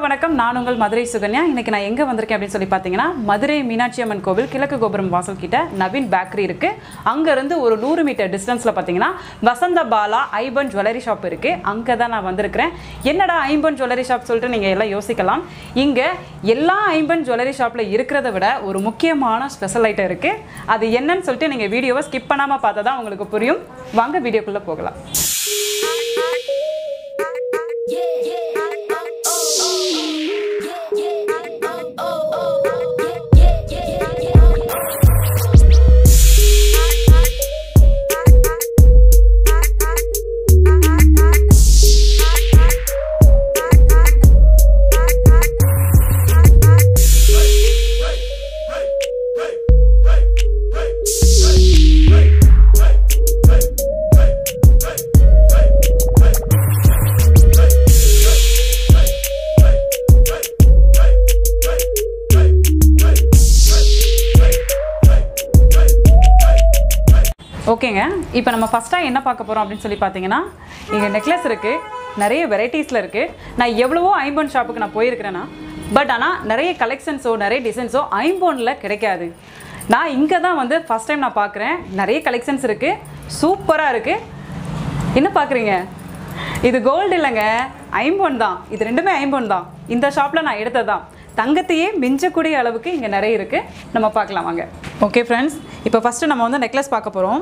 வணக்கம் நான் உங்கள் மதுரை சுகன்யா இன்னைக்கு நான் எங்கே வந்திருக்கேன் அப்படின்னு சொல்லி பார்த்தீங்கன்னா மதுரை மீனாட்சி அம்மன் கோவில் கிழக்கு கோபுரம் வாசல் கிட்ட நவீன் பேக்கரி இருக்கு அங்கேருந்து ஒரு நூறு மீட்டர் டிஸ்டன்ஸில் பார்த்தீங்கன்னா வசந்த பாலா ஐபன் ஜுவல்லரி ஷாப் இருக்கு அங்கே தான் நான் வந்திருக்கிறேன் என்னடா ஐம்பன் ஜுவல்லரி ஷாப் சொல்லிட்டு நீங்கள் எல்லாம் யோசிக்கலாம் இங்கே எல்லா ஐம்பன் ஜுவல்லரி ஷாப்பில் இருக்கிறத விட ஒரு முக்கியமான ஸ்பெஷல் ஐட்டம் இருக்கு அது என்னன்னு சொல்லிட்டு நீங்கள் வீடியோவை ஸ்கிப் பண்ணாமல் பார்த்தா தான் உங்களுக்கு புரியும் வாங்க வீடியோக்குள்ளே போகலாம் ஓகேங்க இப்போ நம்ம ஃபஸ்ட்டாக என்ன பார்க்க போகிறோம் அப்படின்னு சொல்லி பார்த்தீங்கன்னா இங்கே நெக்லஸ் இருக்குது நிறைய வெரைட்டிஸில் இருக்குது நான் எவ்வளவோ ஐம்போன் ஷாப்புக்கு நான் போயிருக்கிறேன்னா பட் ஆனால் நிறைய கலெக்ஷன்ஸோ நிறைய டிசைன்ஸோ ஐம்போனில் கிடைக்காது நான் இங்கே தான் வந்து ஃபஸ்ட் டைம் நான் பார்க்குறேன் நிறைய கலெக்ஷன்ஸ் இருக்குது சூப்பராக இருக்குது என்ன பார்க்குறீங்க இது கோல்டு இல்லைங்க ஐம்போன் தான் இது ரெண்டுமே ஐம்போன் தான் இந்த ஷாப்பில் நான் எடுத்தது தான் தங்கத்தையே மிஞ்சக்கூடிய அளவுக்கு இங்கே நிறைய இருக்குது நம்ம பார்க்கலாம் வாங்க ஓகே ஃப்ரெண்ட்ஸ் இப்போ ஃபஸ்ட்டு நம்ம வந்து நெக்லஸ் பார்க்க போகிறோம்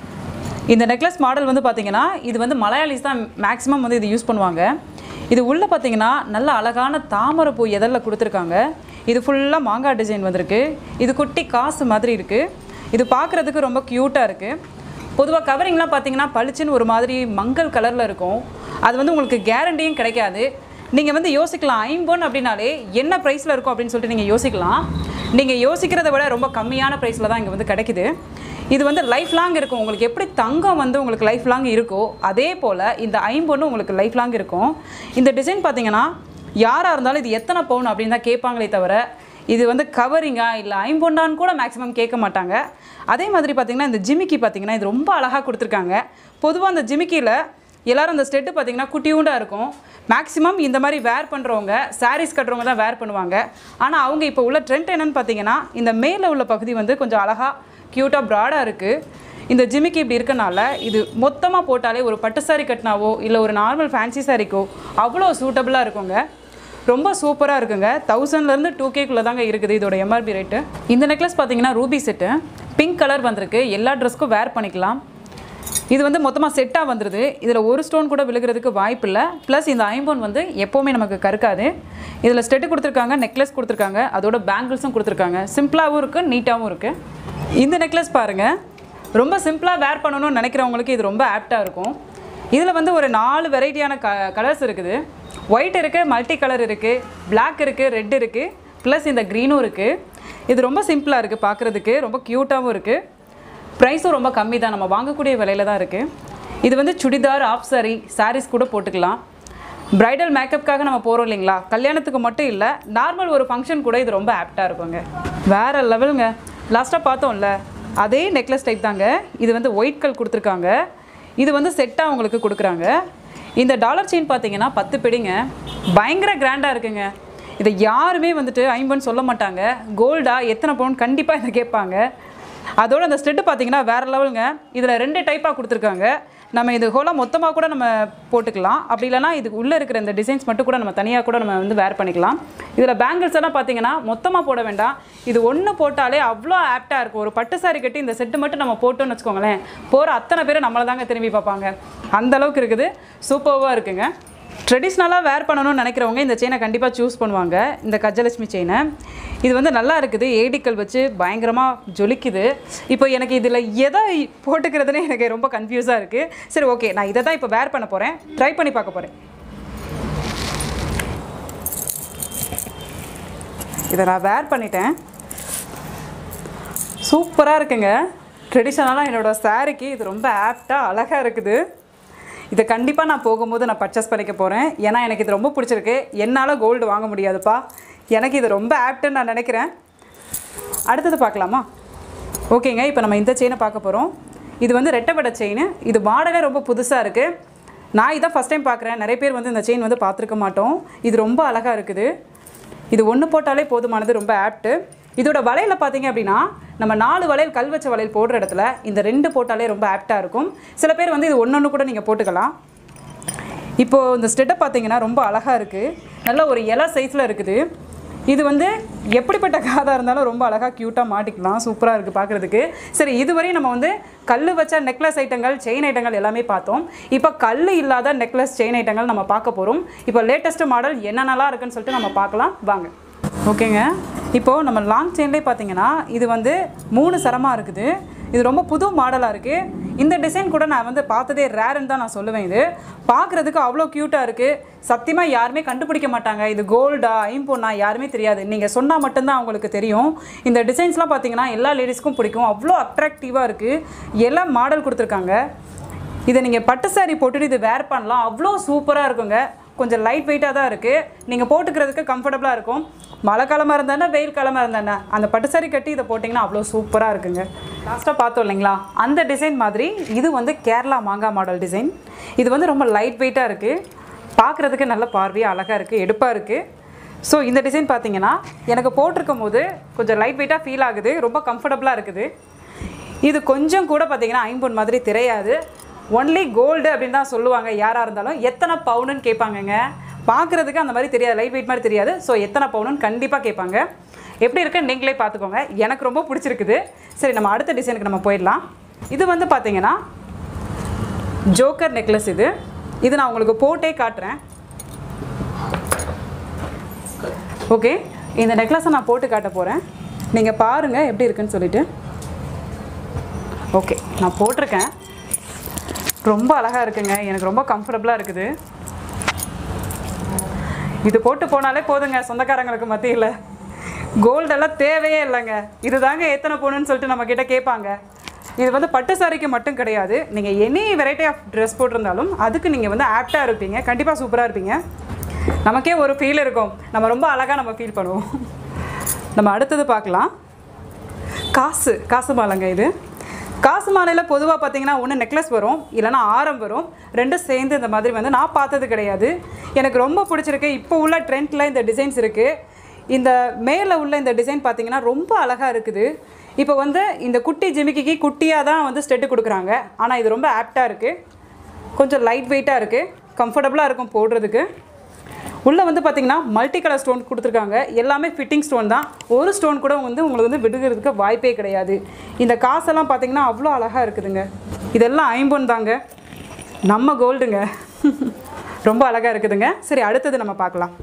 இந்த நெக்லஸ் மாடல் வந்து பார்த்தீங்கன்னா இது வந்து மலையாளிஸ் தான் மேக்ஸிமம் வந்து இது யூஸ் பண்ணுவாங்க இது உள்ளே பார்த்தீங்கன்னா நல்ல அழகான தாமரை பூ எதரில் கொடுத்துருக்காங்க இது ஃபுல்லாக மாங்காய் டிசைன் வந்திருக்கு இது குட்டி காசு மாதிரி இருக்குது இது பார்க்குறதுக்கு ரொம்ப க்யூட்டாக இருக்குது பொதுவாக கவரிங்லாம் பார்த்தீங்கன்னா பளிச்சுன்னு ஒரு மாதிரி மங்கல் கலரில் இருக்கும் அது வந்து உங்களுக்கு கேரண்டியும் கிடைக்காது நீங்கள் வந்து யோசிக்கலாம் ஐம்பொன் அப்படின்னாலே என்ன ப்ரைஸில் இருக்கும் அப்படின்னு சொல்லிட்டு நீங்கள் யோசிக்கலாம் நீங்கள் யோசிக்கிறத விட ரொம்ப கம்மியான ப்ரைஸில் தான் இங்கே வந்து கிடைக்குது இது வந்து லைஃப் லாங் இருக்கும் உங்களுக்கு எப்படி தங்கம் வந்து உங்களுக்கு லைஃப் லாங் இருக்கோ அதே போல் இந்த ஐம்பொன்னும் உங்களுக்கு லைஃப் லாங் இருக்கும் இந்த டிசைன் பார்த்தீங்கன்னா யாராக இருந்தாலும் இது எத்தனை பவுன் அப்படின்னு தான் கேட்பாங்களே தவிர இது வந்து கவரிங்கா இல்லை ஐம்பொண்டான்னு கூட மேக்ஸிமம் கேட்க மாட்டாங்க அதே மாதிரி பார்த்தீங்கன்னா இந்த ஜிமிக்கி பார்த்தீங்கன்னா இது ரொம்ப அழகாக கொடுத்துருக்காங்க பொதுவாக அந்த ஜிமிக்கியில் எல்லாரும் அந்த ஸ்டெட்டு பார்த்தீங்கன்னா குட்டியூண்டாக இருக்கும் மேக்ஸிமம் இந்த மாதிரி வேர் பண்ணுறவங்க சாரீஸ் கட்டுறவங்க தான் வேர் பண்ணுவாங்க ஆனால் அவங்க இப்போ உள்ள ட்ரெண்ட் என்னன்னு பார்த்தீங்கன்னா இந்த மேலே உள்ள பகுதி வந்து கொஞ்சம் அழகாக க்யூட்டாக ப்ராடாக இருக்குது இந்த ஜிமிக்கி இப்படி இருக்கனால இது மொத்தமாக போட்டாலே ஒரு பட்டு சாரி கட்டினாவோ இல்லை ஒரு நார்மல் ஃபேன்சி சாரிக்கோ அவ்வளோ சூட்டபுளாக இருக்குங்க ரொம்ப சூப்பராக இருக்குங்க தௌசண்ட்லேருந்து டூ கேக்குள்ளே தாங்க இருக்குது இதோட எம்ஆர்பி ரேட்டு இந்த நெக்லஸ் பார்த்தீங்கன்னா ரூபி செட்டு பிங்க் கலர் வந்திருக்கு எல்லா ட்ரெஸ்க்கும் வேர் பண்ணிக்கலாம் இது வந்து மொத்தமாக செட்டாக வந்துடுது இதில் ஒரு ஸ்டோன் கூட விழுகிறதுக்கு வாய்ப்பு இல்லை ப்ளஸ் இந்த ஐம்போன் வந்து எப்போவுமே நமக்கு கருக்காது இதில் ஸ்டெட்டு கொடுத்துருக்காங்க நெக்லஸ் கொடுத்துருக்காங்க அதோட பேங்கிள்ஸும் கொடுத்துருக்காங்க சிம்பிளாகவும் இருக்குது நீட்டாகவும் இருக்குது இந்த நெக்லஸ் பாருங்கள் ரொம்ப சிம்பிளாக வேர் பண்ணணும்னு நினைக்கிறவங்களுக்கு இது ரொம்ப ஆப்டாக இருக்கும் இதில் வந்து ஒரு நாலு வெரைட்டியான க கலர்ஸ் இருக்குது ஒயிட் இருக்குது மல்டி கலர் இருக்குது Black இருக்குது ரெட் இருக்குது ப்ளஸ் இந்த க்ரீனும் இருக்குது இது ரொம்ப சிம்பிளாக இருக்குது பார்க்குறதுக்கு ரொம்ப க்யூட்டாகவும் இருக்குது ப்ரைஸும் ரொம்ப கம்மி தான் நம்ம வாங்கக்கூடிய விலையில தான் இருக்குது இது வந்து சுடிதார் ஆஃப் சாரி சாரீஸ் கூட போட்டுக்கலாம் பிரைடல் மேக்கப்புக்காக நம்ம போகிறோம் இல்லைங்களா கல்யாணத்துக்கு மட்டும் இல்லை நார்மல் ஒரு ஃபங்க்ஷன் கூட இது ரொம்ப ஆப்டாக இருக்குங்க வேறு லெவலுங்க லாஸ்ட்டாக பார்த்தோம்ல அதே நெக்லஸ் டைப் தாங்க இது வந்து ஒயிட் கல் கொடுத்துருக்காங்க இது வந்து செட்டாக உங்களுக்கு கொடுக்குறாங்க இந்த டாலர் செயின் பார்த்தீங்கன்னா பத்து பிடிங்க பயங்கர கிராண்டாக இருக்குங்க இதை யாருமே வந்துட்டு ஐம்பன்னு சொல்ல மாட்டாங்க கோல்டா எத்தனை பவுன் கண்டிப்பாக இதை கேட்பாங்க அதோட அந்த ஸ்டெட்டு பார்த்தீங்கன்னா வேறு லெவலுங்க இதில் ரெண்டு டைப்பாக கொடுத்துருக்காங்க நம்ம இது ஹோலாக மொத்தமாக கூட நம்ம போட்டுக்கலாம் அப்படி இல்லைனா இதுக்கு உள்ளே இருக்கிற இந்த டிசைன்ஸ் மட்டும் கூட நம்ம தனியாக கூட நம்ம வந்து வேர் பண்ணிக்கலாம் இதில் பேங்கிள்ஸ் எல்லாம் பார்த்தீங்கன்னா மொத்தமாக போட வேண்டாம் இது ஒன்று போட்டாலே அவ்வளோ ஆப்டாக இருக்கும் ஒரு பட்டு சாரி கட்டி இந்த செட்டு மட்டும் நம்ம போட்டோம்னு வச்சுக்கோங்களேன் போகிற அத்தனை பேர் நம்மளை தாங்க திரும்பி பார்ப்பாங்க அந்த அளவுக்கு இருக்குது சூப்பர்வாக இருக்குங்க ட்ரெடிஷ்னலாக வேர் பண்ணணும்னு நினைக்கிறவங்க இந்த செயினை கண்டிப்பாக சூஸ் பண்ணுவாங்க இந்த கஜலட்சுமி செயினை இது வந்து நல்லா இருக்குது ஏடிக்கல் வச்சு பயங்கரமாக ஜொலிக்குது இப்போ எனக்கு இதில் எதை போட்டுக்கிறதுனே எனக்கு ரொம்ப கன்ஃபியூஸாக இருக்குது சரி ஓகே நான் இதை தான் இப்போ வேர் பண்ண போகிறேன் ட்ரை பண்ணி பார்க்க போகிறேன் இதை நான் வேர் பண்ணிட்டேன் சூப்பராக இருக்குங்க ட்ரெடிஷ்னலாக என்னோடய சாரிக்கு இது ரொம்ப ஆப்டாக அழகாக இருக்குது இதை கண்டிப்பாக நான் போகும்போது நான் பர்ச்சேஸ் பண்ணிக்க போகிறேன் ஏன்னா எனக்கு இது ரொம்ப பிடிச்சிருக்கு என்னால் கோல்டு வாங்க முடியாதுப்பா எனக்கு இது ரொம்ப ஆப்டுன்னு நான் நினைக்கிறேன் அடுத்தது பார்க்கலாமா ஓகேங்க இப்போ நம்ம இந்த செயினை பார்க்க போகிறோம் இது வந்து ரெட்டைப்படை செயின் இது மாடலே ரொம்ப புதுசாக இருக்குது நான் இதான் ஃபஸ்ட் டைம் பார்க்குறேன் நிறைய பேர் வந்து இந்த செயின் வந்து பார்த்துருக்க மாட்டோம் இது ரொம்ப அழகாக இருக்குது இது ஒன்று போட்டாலே போதுமானது ரொம்ப ஆப்ட்டு இதோட வளையல பார்த்தீங்க அப்படின்னா நம்ம நாலு வளையல் கல் வச்ச வளையல் போடுற இடத்துல இந்த ரெண்டு போட்டாலே ரொம்ப ஆப்டாக இருக்கும் சில பேர் வந்து இது ஒன்று ஒன்று கூட நீங்கள் போட்டுக்கலாம் இப்போது இந்த ஸ்டெட்டை பார்த்தீங்கன்னா ரொம்ப அழகாக இருக்குது நல்ல ஒரு இலை சைஸில் இருக்குது இது வந்து எப்படிப்பட்ட காதாக இருந்தாலும் ரொம்ப அழகாக க்யூட்டாக மாட்டிக்கலாம் சூப்பராக இருக்குது பார்க்குறதுக்கு சரி இதுவரையும் நம்ம வந்து கல் வச்ச நெக்லஸ் ஐட்டங்கள் செயின் ஐட்டங்கள் எல்லாமே பார்த்தோம் இப்போ கல் இல்லாத நெக்லஸ் செயின் ஐட்டங்கள் நம்ம பார்க்க போகிறோம் இப்போ லேட்டஸ்ட் மாடல் என்னென்னலாம் இருக்குன்னு சொல்லிட்டு நம்ம பார்க்கலாம் வாங்க ஓகேங்க இப்போது நம்ம லாங் செயின்லேயே பார்த்தீங்கன்னா இது வந்து மூணு சரமாக இருக்குது இது ரொம்ப புது மாடலாக இருக்குது இந்த டிசைன் கூட நான் வந்து பார்த்ததே ரேருன்னு தான் நான் சொல்லுவேன் இது பார்க்குறதுக்கு அவ்வளோ க்யூட்டாக இருக்குது சத்தியமாக யாருமே கண்டுபிடிக்க மாட்டாங்க இது கோல்டா ஐம்பொன்னா யாருமே தெரியாது நீங்கள் சொன்னால் மட்டும்தான் அவங்களுக்கு தெரியும் இந்த டிசைன்ஸ்லாம் பார்த்தீங்கன்னா எல்லா லேடிஸ்க்கும் பிடிக்கும் அவ்வளோ அட்ராக்டிவாக இருக்குது எல்லாம் மாடல் கொடுத்துருக்காங்க இதை நீங்கள் பட்டு saree போட்டுட்டு இது வேர் பண்ணலாம் அவ்வளோ சூப்பராக இருக்குங்க கொஞ்சம் லைட் வெயிட்டாக தான் இருக்குது நீங்கள் போட்டுக்கிறதுக்கு கம்ஃபர்டபுளாக இருக்கும் மழை காலமாக இருந்தானே வெயில் காலமாக இருந்தானே அந்த பட்டு saree கட்டி இதை போட்டிங்கன்னா அவ்வளோ சூப்பராக இருக்குங்க லாஸ்ட்டாக பார்த்தோம் இல்லைங்களா அந்த டிசைன் மாதிரி இது வந்து கேரளா மாங்காய் மாடல் டிசைன் இது வந்து ரொம்ப லைட் வெயிட்டாக இருக்குது பார்க்குறதுக்கு நல்ல பார்வையாக அழகாக இருக்குது எடுப்பாக இருக்குது ஸோ இந்த டிசைன் பார்த்தீங்கன்னா எனக்கு போட்டிருக்கும் போது கொஞ்சம் லைட் வெயிட்டாக ஃபீல் ஆகுது ரொம்ப கம்ஃபர்டபுளாக இருக்குது இது கொஞ்சம் கூட பார்த்தீங்கன்னா ஐம்பொன் மாதிரி தெரியாது ஒன்லி கோல்டு அப்படின்னு தான் சொல்லுவாங்க யாராக இருந்தாலும் எத்தனை பவுனுன்னு கேட்பாங்கங்க பார்க்குறதுக்கு அந்த மாதிரி தெரியாது லைட் வெயிட் மாதிரி தெரியாது ஸோ எத்தனை பவுனுன்னு கண்டிப்பாக கேட்பாங்க எப்படி இருக்குன்னு நீங்களே பார்த்துக்கோங்க எனக்கு ரொம்ப பிடிச்சிருக்குது சரி நம்ம அடுத்த டிசைனுக்கு நம்ம போயிடலாம் இது வந்து பார்த்தீங்கன்னா ஜோக்கர் நெக்லஸ் இது இது நான் உங்களுக்கு போட்டே காட்டுறேன் ஓகே இந்த நெக்லஸை நான் போட்டு காட்ட போகிறேன் நீங்கள் பாருங்கள் எப்படி இருக்குன்னு சொல்லிட்டு ஓகே நான் போட்டிருக்கேன் ரொம்ப அழகாக இருக்குங்க எனக்கு ரொம்ப கம்ஃபர்டபுளாக இருக்குது இது போட்டு போனாலே போதுங்க சொந்தக்காரங்களுக்கு மத்தியில் கோல்டெல்லாம் தேவையே இல்லைங்க இது தாங்க எத்தனை போகணுன்னு சொல்லிட்டு நம்ம கிட்ட கேட்பாங்க இது வந்து பட்டு சாரிக்கு மட்டும் கிடையாது நீங்கள் எனி வெரைட்டி ஆஃப் ட்ரெஸ் போட்டிருந்தாலும் அதுக்கு நீங்கள் வந்து ஆப்டாக இருப்பீங்க கண்டிப்பாக சூப்பராக இருப்பீங்க நமக்கே ஒரு ஃபீல் இருக்கும் நம்ம ரொம்ப அழகாக நம்ம ஃபீல் பண்ணுவோம் நம்ம அடுத்தது பார்க்கலாம் காசு காசு மாலைங்க இது காசு மாலையில் பொதுவாக பார்த்தீங்கன்னா ஒன்று நெக்லஸ் வரும் இல்லைன்னா ஆரம் வரும் ரெண்டும் சேர்ந்து இந்த மாதிரி வந்து நான் பார்த்தது கிடையாது எனக்கு ரொம்ப பிடிச்சிருக்கு இப்போ உள்ள ட்ரெண்டில் இந்த டிசைன்ஸ் இருக்குது இந்த மேலே உள்ள இந்த டிசைன் பார்த்தீங்கன்னா ரொம்ப அழகாக இருக்குது இப்போ வந்து இந்த குட்டி ஜிமிக்கிக்கு குட்டியாக தான் வந்து ஸ்டெட்டு கொடுக்குறாங்க ஆனால் இது ரொம்ப ஆப்டாக இருக்குது கொஞ்சம் லைட் வெயிட்டாக இருக்குது கம்ஃபர்டபுளாக இருக்கும் போடுறதுக்கு உள்ளே வந்து பார்த்தீங்கன்னா மல்டி கலர் ஸ்டோன் கொடுத்துருக்காங்க எல்லாமே ஃபிட்டிங் ஸ்டோன் தான் ஒரு ஸ்டோன் கூட வந்து உங்களுக்கு வந்து விடுகிறதுக்கு வாய்ப்பே கிடையாது இந்த காசெல்லாம் பார்த்தீங்கன்னா அவ்வளோ அழகாக இருக்குதுங்க இதெல்லாம் ஐம்பொன் தாங்க நம்ம கோல்டுங்க ரொம்ப அழகாக இருக்குதுங்க சரி அடுத்தது நம்ம பார்க்கலாம்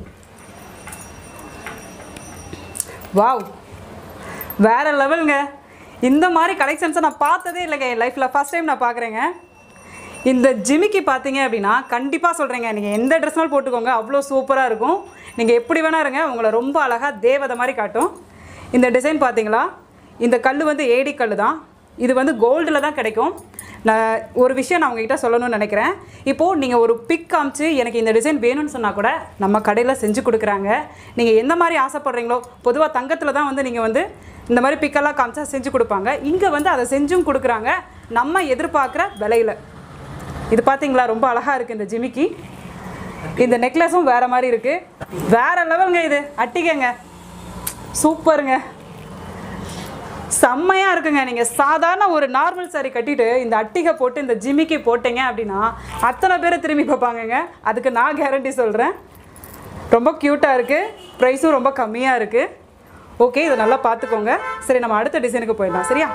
வாவ் வேற லெவலுங்க இந்த மாதிரி கலெக்ஷன்ஸை நான் பார்த்ததே இல்லைங்க என் லைஃப்பில் ஃபஸ்ட் டைம் நான் பார்க்குறேங்க இந்த ஜிமிக்கி பார்த்தீங்க அப்படின்னா கண்டிப்பாக சொல்கிறேங்க நீங்கள் எந்த ட்ரெஸ்னாலும் போட்டுக்கோங்க அவ்வளோ சூப்பராக இருக்கும் நீங்கள் எப்படி வேணா இருங்க உங்களை ரொம்ப அழகாக தேவதை மாதிரி காட்டும் இந்த டிசைன் பார்த்தீங்களா இந்த கல் வந்து ஏடி கல் தான் இது வந்து கோல்டில் தான் கிடைக்கும் நான் ஒரு விஷயம் நான் உங்ககிட்ட சொல்லணும்னு நினைக்கிறேன் இப்போது நீங்கள் ஒரு பிக் காமிச்சு எனக்கு இந்த டிசைன் வேணும்னு சொன்னால் கூட நம்ம கடையில் செஞ்சு கொடுக்குறாங்க நீங்கள் எந்த மாதிரி ஆசைப்படுறீங்களோ பொதுவாக தங்கத்தில் தான் வந்து நீங்கள் வந்து இந்த மாதிரி பிக்கெல்லாம் காமிச்சா செஞ்சு கொடுப்பாங்க இங்கே வந்து அதை செஞ்சும் கொடுக்குறாங்க நம்ம எதிர்பார்க்குற விலையில் இது பார்த்தீங்களா ரொம்ப அழகாக இருக்குது இந்த ஜிமிக்கி இந்த நெக்லஸும் வேறு மாதிரி இருக்குது வேறு லெவலுங்க இது அட்டிக்கங்க சூப்பருங்க செம்மையாக இருக்குங்க நீங்கள் சாதாரண ஒரு நார்மல் saree கட்டிட்டு இந்த அட்டிகை போட்டு இந்த ஜிமிக்கி போட்டீங்க அப்படின்னா அத்தனை பேர் திரும்பி பார்ப்பாங்கங்க அதுக்கு நான் கேரண்டி சொல்கிறேன் ரொம்ப க்யூட்டாக இருக்குது ப்ரைஸும் ரொம்ப கம்மியாக இருக்குது ஓகே இதை நல்லா பார்த்துக்கோங்க சரி நம்ம அடுத்த டிசைனுக்கு போயிடலாம் சரியா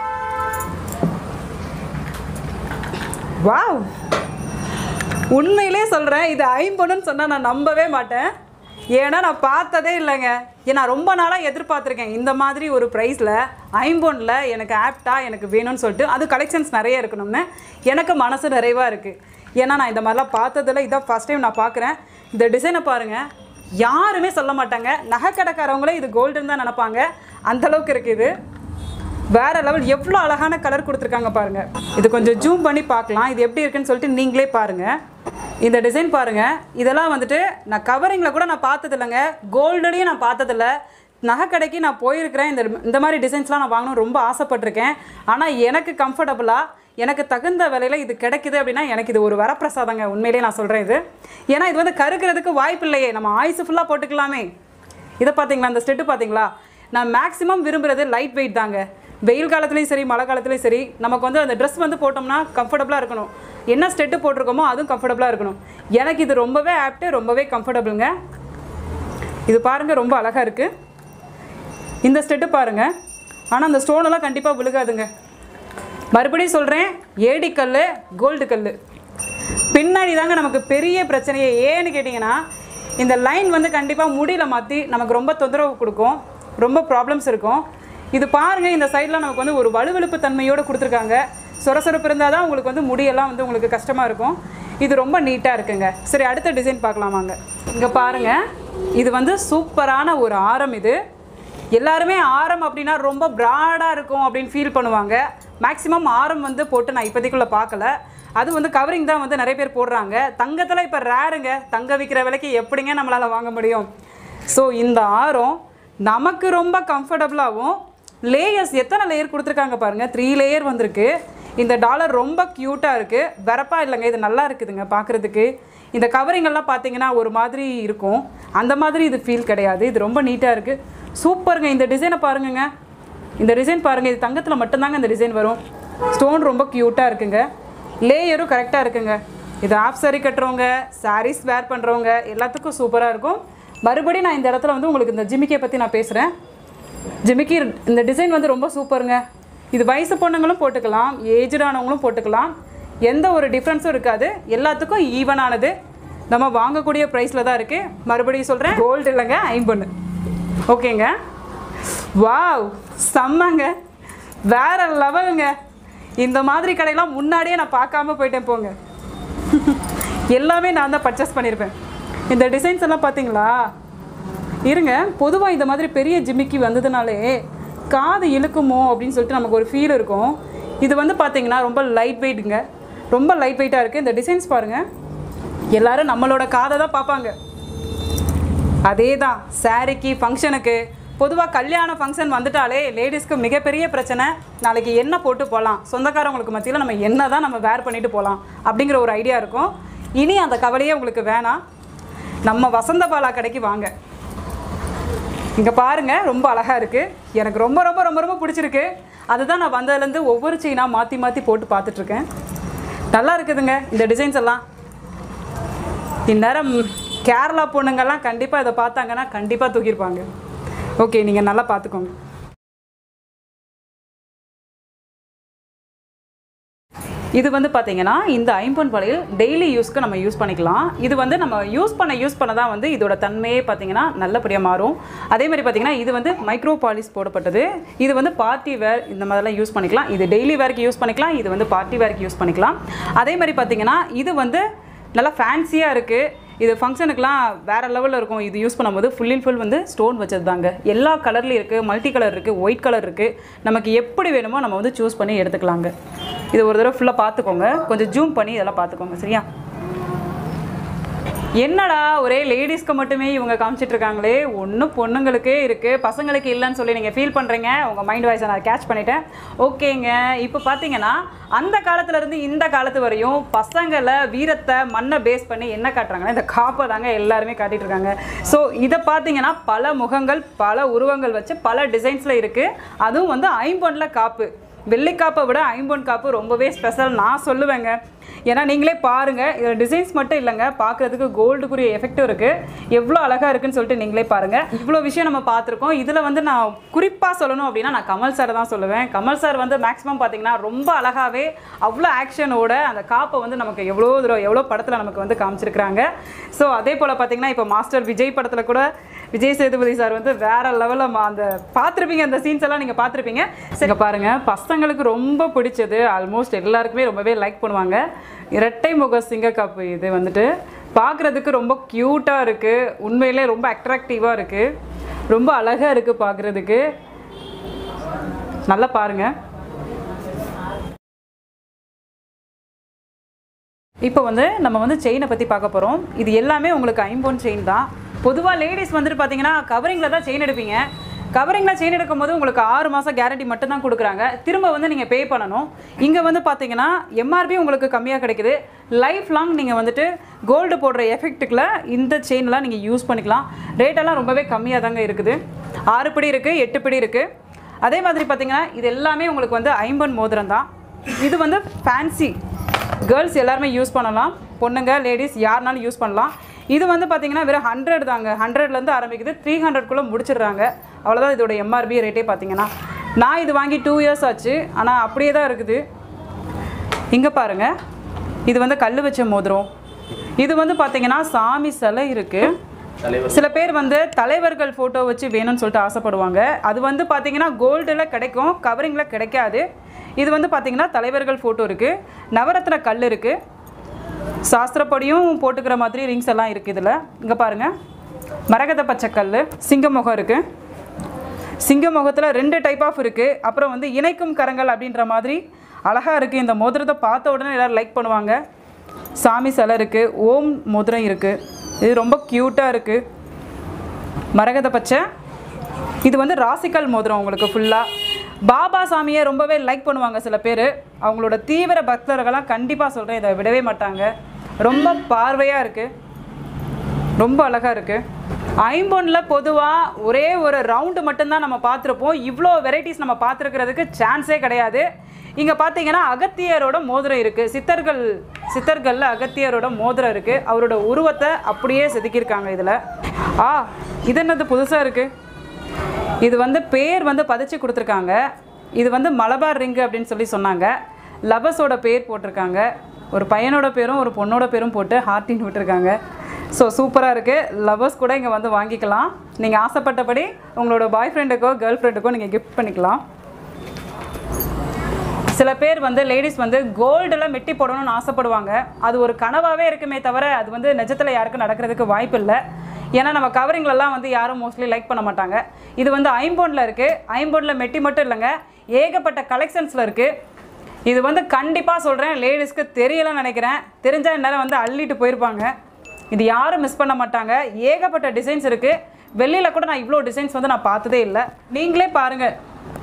வாவ் உண்மையிலே சொல்கிறேன் இது ஐம்பொன்னுன்னு சொன்னால் நான் நம்பவே மாட்டேன் ஏன்னா நான் பார்த்ததே இல்லைங்க ஏன்னா ரொம்ப நாளாக எதிர்பார்த்துருக்கேன் இந்த மாதிரி ஒரு ப்ரைஸில் ஐம்பொன்னில் எனக்கு ஆப்டாக எனக்கு வேணும்னு சொல்லிட்டு அது கலெக்ஷன்ஸ் நிறைய இருக்கணும்னு எனக்கு மனசு நிறைவாக இருக்குது ஏன்னா நான் இந்த மாதிரிலாம் பார்த்ததில்ல இதான் ஃபஸ்ட் டைம் நான் பார்க்குறேன் இந்த டிசைனை பாருங்கள் யாருமே சொல்ல மாட்டாங்க நகை கடைக்காரவங்களே இது கோல்டுன்னு தான் நினப்பாங்க அந்தளவுக்கு இருக்குது இது வேற லெவல் எவ்வளோ அழகான கலர் கொடுத்துருக்காங்க பாருங்க இது கொஞ்சம் ஜூம் பண்ணி பார்க்கலாம் இது எப்படி இருக்குன்னு சொல்லிட்டு நீங்களே பாருங்க இந்த டிசைன் பாருங்க இதெல்லாம் வந்துட்டு நான் கவரிங்கில் கூட நான் பார்த்தது இல்லைங்க கோல்டுலேயும் நான் பார்த்ததில்ல நகை கடைக்கு நான் போயிருக்கிறேன் இந்த இந்த மாதிரி டிசைன்ஸ்லாம் நான் வாங்கணும் ரொம்ப ஆசைப்பட்டிருக்கேன் ஆனால் எனக்கு கம்ஃபர்டபுளாக எனக்கு தகுந்த விலையில் இது கிடைக்குது அப்படின்னா எனக்கு இது ஒரு வரப்பிரசாதங்க உண்மையிலேயே நான் சொல்கிறேன் இது ஏன்னா இது வந்து கருக்கிறதுக்கு வாய்ப்பு இல்லையே நம்ம ஆயுசு ஃபுல்லாக போட்டுக்கலாமே இதை பார்த்தீங்களா இந்த ஸ்டெட்டு பார்த்தீங்களா நான் மேக்ஸிமம் விரும்புறது லைட் வெயிட் தாங்க வெயில் காலத்துலேயும் சரி மழை காலத்துலேயும் சரி நமக்கு வந்து அந்த ட்ரெஸ் வந்து போட்டோம்னா கம்ஃபர்டபுளாக இருக்கணும் என்ன ஸ்டெட்டு போட்டிருக்கோமோ அதுவும் கம்ஃபர்டபுளாக இருக்கணும் எனக்கு இது ரொம்பவே ஆப்ட்டு ரொம்பவே கம்ஃபர்டபுளுங்க இது பாருங்கள் ரொம்ப அழகாக இருக்குது இந்த ஸ்டெட்டு பாருங்கள் ஆனால் அந்த ஸ்டோனெல்லாம் கண்டிப்பாக விழுகாதுங்க மறுபடியும் சொல்கிறேன் ஏடி கல் கோல்டு கல் பின்னாடி தாங்க நமக்கு பெரிய பிரச்சனையே ஏன்னு கேட்டிங்கன்னா இந்த லைன் வந்து கண்டிப்பாக முடியில மாற்றி நமக்கு ரொம்ப தொந்தரவு கொடுக்கும் ரொம்ப ப்ராப்ளம்ஸ் இருக்கும் இது பாருங்கள் இந்த சைடில் நமக்கு வந்து ஒரு வலுவழுப்பு தன்மையோடு கொடுத்துருக்காங்க சொரசொரப்பு இருந்தால் தான் உங்களுக்கு வந்து முடியெல்லாம் வந்து உங்களுக்கு கஷ்டமாக இருக்கும் இது ரொம்ப நீட்டாக இருக்குங்க சரி அடுத்த டிசைன் பார்க்கலாம் வாங்க இங்கே பாருங்கள் இது வந்து சூப்பரான ஒரு ஆரம் இது எல்லாருமே ஆரம் அப்படின்னா ரொம்ப ப்ராடாக இருக்கும் அப்படின்னு ஃபீல் பண்ணுவாங்க மேக்ஸிமம் ஆரம் வந்து போட்டு நான் இப்போதைக்குள்ள பார்க்கல அது வந்து கவரிங் தான் வந்து நிறைய பேர் போடுறாங்க தங்கத்தில் இப்போ ரேருங்க தங்க விற்கிற விலைக்கு எப்படிங்க நம்மளால் வாங்க முடியும் ஸோ இந்த ஆரம் நமக்கு ரொம்ப கம்ஃபர்டபுளாகவும் லேயர்ஸ் எத்தனை லேயர் கொடுத்துருக்காங்க பாருங்கள் த்ரீ லேயர் வந்திருக்கு இந்த டாலர் ரொம்ப க்யூட்டாக இருக்குது வரப்பா இல்லைங்க இது நல்லா இருக்குதுங்க பார்க்குறதுக்கு இந்த கவரிங் எல்லாம் பார்த்தீங்கன்னா ஒரு மாதிரி இருக்கும் அந்த மாதிரி இது ஃபீல் கிடையாது இது ரொம்ப நீட்டாக இருக்குது சூப்பருங்க இந்த டிசைனை பாருங்கங்க இந்த டிசைன் பாருங்கள் இது தங்கத்தில் மட்டும்தாங்க இந்த டிசைன் வரும் ஸ்டோன் ரொம்ப க்யூட்டாக இருக்குங்க லேயரும் கரெக்டாக இருக்குங்க இது ஆஃப் saree கட்டுறவங்க sarees வேர் பண்ணுறவங்க எல்லாத்துக்கும் சூப்பராக இருக்கும் மறுபடியும் நான் இந்த இடத்துல வந்து உங்களுக்கு இந்த ஜிமிக்கியை பற்றி நான் பேசுகிறேன் ஜிமிக்கி இந்த டிசைன் வந்து ரொம்ப சூப்பருங்க இது வயசு பொண்ணுங்களும் போட்டுக்கலாம் ஏஜ்டானவங்களும் போட்டுக்கலாம் எந்த ஒரு டிஃப்ரென்ஸும் இருக்காது எல்லாத்துக்கும் ஈவனானது நம்ம வாங்கக்கூடிய ப்ரைஸில் தான் இருக்குது மறுபடியும் சொல்கிறேன் கோல்டு இல்லைங்க ஐம்பொன்று ஓகேங்க வாவ் செம்மங்க வேற லெவலுங்க இந்த மாதிரி கடையெல்லாம் முன்னாடியே நான் பார்க்காம போயிட்டேன் போங்க எல்லாமே நான் தான் பர்ச்சேஸ் பண்ணியிருப்பேன் இந்த டிசைன்ஸ் எல்லாம் பார்த்தீங்களா இருங்க பொதுவாக இந்த மாதிரி பெரிய ஜிமிக்கி வந்ததுனாலே காது இழுக்குமோ அப்படின்னு சொல்லிட்டு நமக்கு ஒரு ஃபீல் இருக்கும் இது வந்து பார்த்தீங்கன்னா ரொம்ப லைட் வெயிட்டுங்க ரொம்ப லைட் வெயிட்டாக இருக்குது இந்த டிசைன்ஸ் பாருங்கள் எல்லாரும் நம்மளோட காதை தான் பார்ப்பாங்க அதே தான் சாரிக்கு ஃபங்க்ஷனுக்கு பொதுவாக கல்யாண ஃபங்க்ஷன் வந்துட்டாலே லேடிஸ்க்கு மிகப்பெரிய பிரச்சனை நாளைக்கு என்ன போட்டு போகலாம் சொந்தக்காரங்களுக்கு மத்தியில் நம்ம என்ன தான் நம்ம வேர் பண்ணிட்டு போகலாம் அப்படிங்கிற ஒரு ஐடியா இருக்கும் இனி அந்த கவலையே உங்களுக்கு வேணாம் நம்ம வசந்த பாலா கடைக்கு வாங்க இங்கே பாருங்க ரொம்ப அழகாக இருக்குது எனக்கு ரொம்ப ரொம்ப ரொம்ப ரொம்ப பிடிச்சிருக்கு அதுதான் நான் வந்ததுலேருந்து ஒவ்வொரு செயினாக மாற்றி மாற்றி போட்டு பார்த்துட்ருக்கேன் நல்லா இருக்குதுங்க இந்த டிசைன்ஸ் எல்லாம் இந்நேரம் கேரளா பொண்ணுங்கெல்லாம் கண்டிப்பாக இதை பார்த்தாங்கன்னா கண்டிப்பாக தூக்கியிருப்பாங்க ஓகே நீங்கள் நல்லா பார்த்துக்கோங்க இது வந்து பார்த்தீங்கன்னா இந்த ஐம்பொன் வளையல் டெய்லி யூஸ்க்கு நம்ம யூஸ் பண்ணிக்கலாம் இது வந்து நம்ம யூஸ் பண்ண யூஸ் பண்ண தான் வந்து இதோட தன்மையே பார்த்தீங்கன்னா நல்லபடியாக மாறும் அதே மாதிரி பார்த்தீங்கன்னா இது வந்து மைக்ரோ பாலிஷ் போடப்பட்டது இது வந்து பார்ட்டி வேர் இந்த மாதிரிலாம் யூஸ் பண்ணிக்கலாம் இது டெய்லி வேர்க்கு யூஸ் பண்ணிக்கலாம் இது வந்து பார்ட்டி வேர்க்கு யூஸ் பண்ணிக்கலாம் அதே மாதிரி பார்த்தீங்கன்னா இது வந்து நல்லா ஃபேன்சியாக இருக்குது இது ஃபங்க்ஷனுக்குலாம் வேறு லெவலில் இருக்கும் இது யூஸ் பண்ணும்போது ஃபுல் அண்ட் ஃபுல் வந்து ஸ்டோன் வச்சது தாங்க எல்லா கலர்லேயும் இருக்குது மல்டி கலர் இருக்குது ஒயிட் கலர் இருக்குது நமக்கு எப்படி வேணுமோ நம்ம வந்து சூஸ் பண்ணி எடுத்துக்கலாங்க இது ஒரு தடவை ஃபுல்லாக பார்த்துக்கோங்க கொஞ்சம் ஜூம் பண்ணி இதெல்லாம் பார்த்துக்கோங்க சரியா என்னடா ஒரே லேடிஸ்க்கு மட்டுமே இவங்க காமிச்சிட்டு இருக்காங்களே ஒன்றும் பொண்ணுங்களுக்கே இருக்குது பசங்களுக்கு இல்லைன்னு சொல்லி நீங்கள் ஃபீல் பண்ணுறீங்க உங்கள் மைண்ட் வாய்ஸை நான் கேட்ச் பண்ணிட்டேன் ஓகேங்க இப்போ பார்த்தீங்கன்னா அந்த காலத்துல இருந்து இந்த காலத்து வரையும் பசங்களை வீரத்தை மண்ணை பேஸ் பண்ணி என்ன காட்டுறாங்கன்னா இந்த காப்பை தாங்க எல்லாருமே காட்டிட்டு இருக்காங்க ஸோ இதை பார்த்தீங்கன்னா பல முகங்கள் பல உருவங்கள் வச்சு பல டிசைன்ஸில் இருக்குது அதுவும் வந்து ஐம்பொன்னில் காப்பு வெள்ளிக்காப்பை விட ஐம்பொன் காப்பு ரொம்பவே ஸ்பெஷல் நான் சொல்லுவேங்க ஏன்னா நீங்களே பாருங்கள் இதில் டிசைன்ஸ் மட்டும் இல்லைங்க பார்க்குறதுக்கு கோல்டுக்குரிய எஃபெக்ட்டும் இருக்குது எவ்வளோ அழகாக இருக்குன்னு சொல்லிட்டு நீங்களே பாருங்கள் இவ்வளோ விஷயம் நம்ம பார்த்துருக்கோம் இதில் வந்து நான் குறிப்பாக சொல்லணும் அப்படின்னா நான் கமல் சாரை தான் சொல்லுவேன் கமல் சார் வந்து மேக்ஸிமம் பார்த்தீங்கன்னா ரொம்ப அழகாகவே அவ்வளோ ஆக்ஷனோட அந்த காப்பை வந்து நமக்கு எவ்வளோ தூரம் எவ்வளோ படத்தில் நமக்கு வந்து காமிச்சிருக்கிறாங்க ஸோ அதே போல் பார்த்தீங்கன்னா இப்போ மாஸ்டர் விஜய் படத்தில் கூட விஜய் சேதுபதி சார் வந்து வேற லெவலில் அந்த பார்த்துருப்பீங்க அந்த சீன்ஸ் எல்லாம் நீங்கள் பார்த்துருப்பீங்க சரி பாருங்க பசங்களுக்கு ரொம்ப பிடிச்சது ஆல்மோஸ்ட் எல்லாருக்குமே ரொம்பவே லைக் பண்ணுவாங்க இரட்டை முக சிங்கக்காப்பு இது வந்துட்டு பார்க்குறதுக்கு ரொம்ப க்யூட்டாக இருக்குது உண்மையிலே ரொம்ப அட்ராக்டிவாக இருக்குது ரொம்ப அழகாக இருக்குது பார்க்குறதுக்கு நல்லா பாருங்கள் இப்போ வந்து நம்ம வந்து செயினை பற்றி பார்க்க போகிறோம் இது எல்லாமே உங்களுக்கு ஐம்பொன் செயின் தான் பொதுவாக லேடிஸ் வந்துட்டு பார்த்தீங்கன்னா கவரிங்கில் தான் செயின் எடுப்பீங்க கவரிங்கில் செயின் எடுக்கும்போது உங்களுக்கு ஆறு மாதம் கேரண்டி மட்டும்தான் கொடுக்குறாங்க திரும்ப வந்து நீங்கள் பே பண்ணணும் இங்கே வந்து பார்த்தீங்கன்னா எம்ஆர்பி உங்களுக்கு கம்மியாக கிடைக்குது லைஃப் லாங் நீங்கள் வந்துட்டு கோல்டு போடுற எஃபெக்ட்டுக்குள்ள இந்த செயின்லாம் நீங்கள் யூஸ் பண்ணிக்கலாம் ரேட்டெல்லாம் ரொம்பவே கம்மியாக தாங்க இருக்குது ஆறு பிடி இருக்குது எட்டு பிடி இருக்குது அதே மாதிரி பார்த்தீங்கன்னா இது எல்லாமே உங்களுக்கு வந்து ஐம்பன் மோதிரம் தான் இது வந்து ஃபேன்சி கேர்ள்ஸ் எல்லாருமே யூஸ் பண்ணலாம் பொண்ணுங்க லேடிஸ் யாருனாலும் யூஸ் பண்ணலாம் இது வந்து பார்த்தீங்கன்னா வெறும் ஹண்ட்ரட் தாங்க ஹண்ட்ரட்லேருந்து ஆரம்பிக்குது த்ரீ ஹண்ட்ரட்குள்ளே முடிச்சிடுறாங்க அவ்வளோதான் இதோட எம்ஆர்பி ரேட்டே பார்த்தீங்கன்னா நான் இது வாங்கி டூ இயர்ஸ் ஆச்சு ஆனால் அப்படியே தான் இருக்குது இங்கே பாருங்க இது வந்து கல் வச்ச மோதிரம் இது வந்து பார்த்தீங்கன்னா சாமி சிலை இருக்குது தலைவர் சில பேர் வந்து தலைவர்கள் ஃபோட்டோ வச்சு வேணும்னு சொல்லிட்டு ஆசைப்படுவாங்க அது வந்து பார்த்தீங்கன்னா கோல்டில் கிடைக்கும் கவரிங்கில் கிடைக்காது இது வந்து பார்த்தீங்கன்னா தலைவர்கள் ஃபோட்டோ இருக்குது நவரத்ன கல் இருக்குது சாஸ்திரப்படியும் போட்டுக்கிற மாதிரி ரிங்ஸ் எல்லாம் இருக்குது இதில் இங்கே பாருங்கள் மரகத பச்சை கல் சிங்க முகம் இருக்குது சிங்க முகத்தில் ரெண்டு டைப் ஆஃப் இருக்குது அப்புறம் வந்து இணைக்கும் கரங்கள் அப்படின்ற மாதிரி அழகாக இருக்குது இந்த மோதிரத்தை பார்த்த உடனே எல்லோரும் லைக் பண்ணுவாங்க சாமி சிலை இருக்குது ஓம் மோதிரம் இருக்குது இது ரொம்ப க்யூட்டாக இருக்குது மரகத பச்சை இது வந்து ராசிக்கல் மோதிரம் உங்களுக்கு ஃபுல்லாக பாபா சாமியை ரொம்பவே லைக் பண்ணுவாங்க சில பேர் அவங்களோட தீவிர பக்தர்கள்லாம் கண்டிப்பாக சொல்கிறேன் இதை விடவே மாட்டாங்க ரொம்ப பார்வையாக இருக்குது ரொம்ப அழகாக இருக்குது ஐம்பொன்னில் பொதுவாக ஒரே ஒரு ரவுண்டு மட்டும்தான் நம்ம பார்த்துருப்போம் இவ்வளோ வெரைட்டிஸ் நம்ம பார்த்துருக்கிறதுக்கு சான்ஸே கிடையாது இங்கே பார்த்தீங்கன்னா அகத்தியரோட மோதிரம் இருக்குது சித்தர்கள் சித்தர்களில் அகத்தியரோட மோதிரம் இருக்குது அவரோட உருவத்தை அப்படியே செதுக்கியிருக்காங்க இதில் ஆ இது என்னது புதுசாக இருக்குது இது வந்து பேர் வந்து பதிச்சு கொடுத்துருக்காங்க இது வந்து மலபார் ரிங்கு அப்படின்னு சொல்லி சொன்னாங்க லவர்ஸோட பேர் போட்டிருக்காங்க ஒரு பையனோட பேரும் ஒரு பொண்ணோட பேரும் போட்டு ஹார்ட்டின் விட்டுருக்காங்க ஸோ சூப்பராக இருக்குது லவர்ஸ் கூட இங்கே வந்து வாங்கிக்கலாம் நீங்கள் ஆசைப்பட்டபடி உங்களோட பாய் ஃப்ரெண்டுக்கோ கேர்ள் ஃப்ரெண்டுக்கோ நீங்கள் கிஃப்ட் பண்ணிக்கலாம் சில பேர் வந்து லேடிஸ் வந்து கோல்டில் மெட்டி போடணும்னு ஆசைப்படுவாங்க அது ஒரு கனவாகவே இருக்குமே தவிர அது வந்து நிஜத்தில் யாருக்கும் நடக்கிறதுக்கு வாய்ப்பு இல்லை ஏன்னா நம்ம கவரிங்லலாம் வந்து யாரும் மோஸ்ட்லி லைக் பண்ண மாட்டாங்க இது வந்து ஐம்பொனில் இருக்குது ஐம்பொனில் மெட்டி மட்டும் இல்லைங்க ஏகப்பட்ட கலெக்ஷன்ஸில் இருக்குது இது வந்து கண்டிப்பாக சொல்கிறேன் லேடிஸ்க்கு தெரியலன்னு நினைக்கிறேன் தெரிஞ்சால் இந்நேரம் வந்து அள்ளிட்டு போயிருப்பாங்க இது யாரும் மிஸ் பண்ண மாட்டாங்க ஏகப்பட்ட டிசைன்ஸ் இருக்குது வெளியில் கூட நான் இவ்வளோ டிசைன்ஸ் வந்து நான் பார்த்ததே இல்லை நீங்களே பாருங்கள்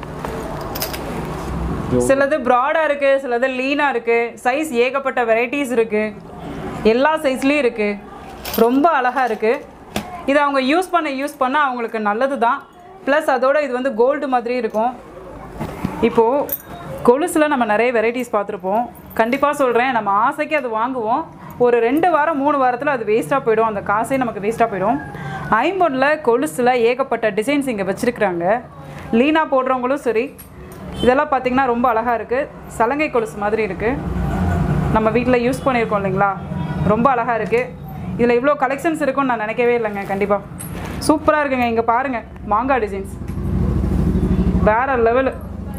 சிலது ப்ராடாக இருக்குது சிலது லீனாக இருக்குது சைஸ் ஏகப்பட்ட வெரைட்டிஸ் இருக்குது எல்லா சைஸ்லேயும் இருக்குது ரொம்ப அழகாக இருக்குது இது அவங்க யூஸ் பண்ண யூஸ் பண்ண அவங்களுக்கு நல்லது தான் ப்ளஸ் அதோட இது வந்து கோல்டு மாதிரி இருக்கும் இப்போது கொலுசில் நம்ம நிறைய வெரைட்டிஸ் பார்த்துருப்போம் கண்டிப்பாக சொல்கிறேன் நம்ம ஆசைக்கு அது வாங்குவோம் ஒரு ரெண்டு வாரம் மூணு வாரத்தில் அது வேஸ்ட்டாக போயிடும் அந்த காசே நமக்கு வேஸ்ட்டாக போயிடும் ஐம்பொன்னில் கொலுசில் ஏகப்பட்ட டிசைன்ஸ் இங்கே வச்சுருக்குறாங்க லீனா போடுறவங்களும் சரி இதெல்லாம் பார்த்திங்கன்னா ரொம்ப அழகாக இருக்குது சலங்கை கொலுசு மாதிரி இருக்குது நம்ம வீட்டில் யூஸ் பண்ணியிருக்கோம் இல்லைங்களா ரொம்ப அழகாக இருக்குது இதில் இவ்வளோ கலெக்ஷன்ஸ் இருக்கும்னு நான் நினைக்கவே இல்லைங்க கண்டிப்பாக சூப்பராக இருக்குங்க இங்கே பாருங்கள் மாங்காய் டிசைன்ஸ் வேறு லெவலு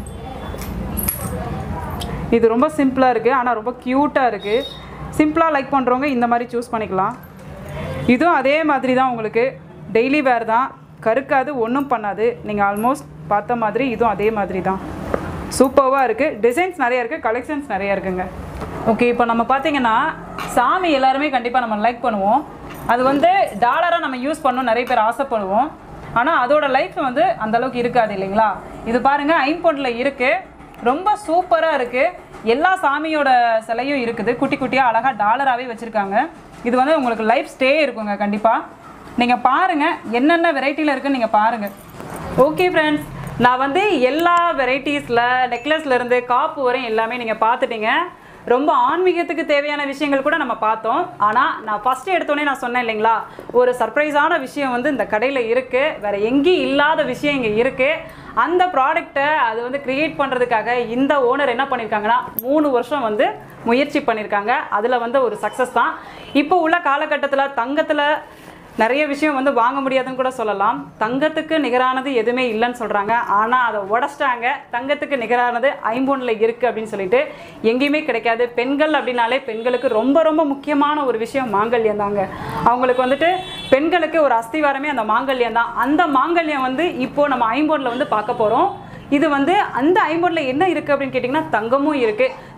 இது ரொம்ப சிம்பிளாக இருக்குது ஆனால் ரொம்ப க்யூட்டாக இருக்குது சிம்பிளாக லைக் பண்ணுறவங்க இந்த மாதிரி சூஸ் பண்ணிக்கலாம் இதுவும் அதே மாதிரி தான் உங்களுக்கு டெய்லி வேர் தான் கருக்காது ஒன்றும் பண்ணாது நீங்கள் ஆல்மோஸ்ட் பார்த்த மாதிரி இதுவும் அதே மாதிரி தான் சூப்பராக இருக்குது டிசைன்ஸ் நிறைய இருக்குது கலெக்ஷன்ஸ் நிறைய இருக்குங்க ஓகே இப்போ நம்ம பார்த்தீங்கன்னா சாமி எல்லாருமே கண்டிப்பாக நம்ம லைக் பண்ணுவோம் அது வந்து டாலராக நம்ம யூஸ் பண்ணணும் நிறைய பேர் ஆசைப்படுவோம் ஆனால் அதோட லைஃப் வந்து அந்த அளவுக்கு இருக்காது இல்லைங்களா இது பாருங்கள் ஐம்பொன்னில் இருக்குது ரொம்ப சூப்பராக இருக்குது எல்லா சாமியோட சிலையும் இருக்குது குட்டி குட்டியாக அழகாக டாலராகவே வச்சுருக்காங்க இது வந்து உங்களுக்கு லைஃப் ஸ்டே இருக்குங்க கண்டிப்பாக நீங்கள் பாருங்கள் என்னென்ன வெரைட்டியில் இருக்குன்னு நீங்கள் பாருங்கள் ஓகே ஃப்ரெண்ட்ஸ் நான் வந்து எல்லா வெரைட்டிஸில் நெக்லஸ்லேருந்து காப்பு வரையும் எல்லாமே நீங்கள் பார்த்துட்டீங்க ரொம்ப ஆன்மீகத்துக்கு தேவையான விஷயங்கள் கூட நம்ம பார்த்தோம் ஆனால் நான் ஃபஸ்ட்டு எடுத்தோடனே நான் சொன்னேன் இல்லைங்களா ஒரு சர்ப்ரைஸான விஷயம் வந்து இந்த கடையில் இருக்குது வேறு எங்கேயும் இல்லாத விஷயம் இங்கே இருக்குது அந்த ப்ராடக்ட்டை அது வந்து க்ரியேட் பண்ணுறதுக்காக இந்த ஓனர் என்ன பண்ணியிருக்காங்கன்னா மூணு வருஷம் வந்து முயற்சி பண்ணியிருக்காங்க அதில் வந்து ஒரு சக்ஸஸ் தான் இப்போ உள்ள காலகட்டத்தில் தங்கத்தில் நிறைய விஷயம் வந்து வாங்க முடியாதுன்னு கூட சொல்லலாம் தங்கத்துக்கு நிகரானது எதுவுமே இல்லைன்னு சொல்கிறாங்க ஆனால் அதை உடச்சிட்டாங்க தங்கத்துக்கு நிகரானது ஐம்பொன்னில் இருக்குது அப்படின்னு சொல்லிட்டு எங்கேயுமே கிடைக்காது பெண்கள் அப்படின்னாலே பெண்களுக்கு ரொம்ப ரொம்ப முக்கியமான ஒரு விஷயம் மாங்கல்யம் தாங்க அவங்களுக்கு வந்துட்டு பெண்களுக்கு ஒரு அஸ்திவாரமே அந்த மாங்கல்யம் தான் அந்த மாங்கல்யம் வந்து இப்போது நம்ம ஐம்பொன்னில் வந்து பார்க்க போகிறோம் இது வந்து அந்த ஐம்பொன்னில் என்ன இருக்குது அப்படின்னு கேட்டிங்கன்னா தங்கமும் இருக்குது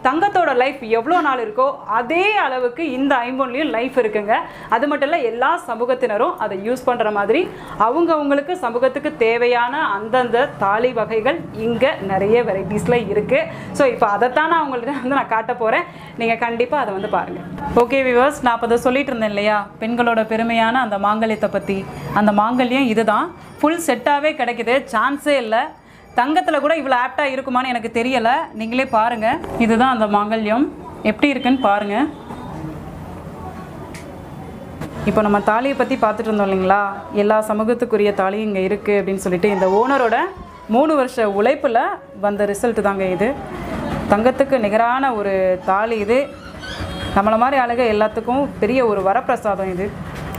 தங்கத்தோட லைஃப் எவ்வளோ நாள் இருக்கோ அதே அளவுக்கு இந்த ஐம்பொன்லையும் லைஃப் இருக்குங்க அது மட்டும் இல்லை எல்லா சமூகத்தினரும் அதை யூஸ் பண்ணுற மாதிரி அவங்கவுங்களுக்கு சமூகத்துக்கு தேவையான அந்தந்த தாலி வகைகள் இங்கே நிறைய வெரைட்டிஸில் இருக்குது ஸோ இப்போ அதைத்தான் நான் உங்கள்கிட்ட வந்து நான் காட்ட போகிறேன் நீங்கள் கண்டிப்பாக அதை வந்து பாருங்கள் ஓகே விவர்ஸ் நான் இப்போ அதை சொல்லிட்டு இருந்தேன் இல்லையா பெண்களோட பெருமையான அந்த மாங்கல்யத்தை பற்றி அந்த மாங்கல்யம் இதுதான் ஃபுல் செட்டாகவே கிடைக்குது சான்ஸே இல்லை தங்கத்தில் கூட இவ்வளோ ஆப்டாக இருக்குமான்னு எனக்கு தெரியலை நீங்களே பாருங்கள் இதுதான் அந்த மாங்கல்யம் எப்படி இருக்குன்னு பாருங்கள் இப்போ நம்ம தாலியை பற்றி பார்த்துட்டு இருந்தோம் இல்லைங்களா எல்லா சமூகத்துக்குரிய தாலியும் இங்கே இருக்குது அப்படின்னு சொல்லிட்டு இந்த ஓனரோட மூணு வருஷ உழைப்பில் வந்த ரிசல்ட் தாங்க இது தங்கத்துக்கு நிகரான ஒரு தாலி இது நம்மளை மாதிரி ஆளுங்க எல்லாத்துக்கும் பெரிய ஒரு வரப்பிரசாதம் இது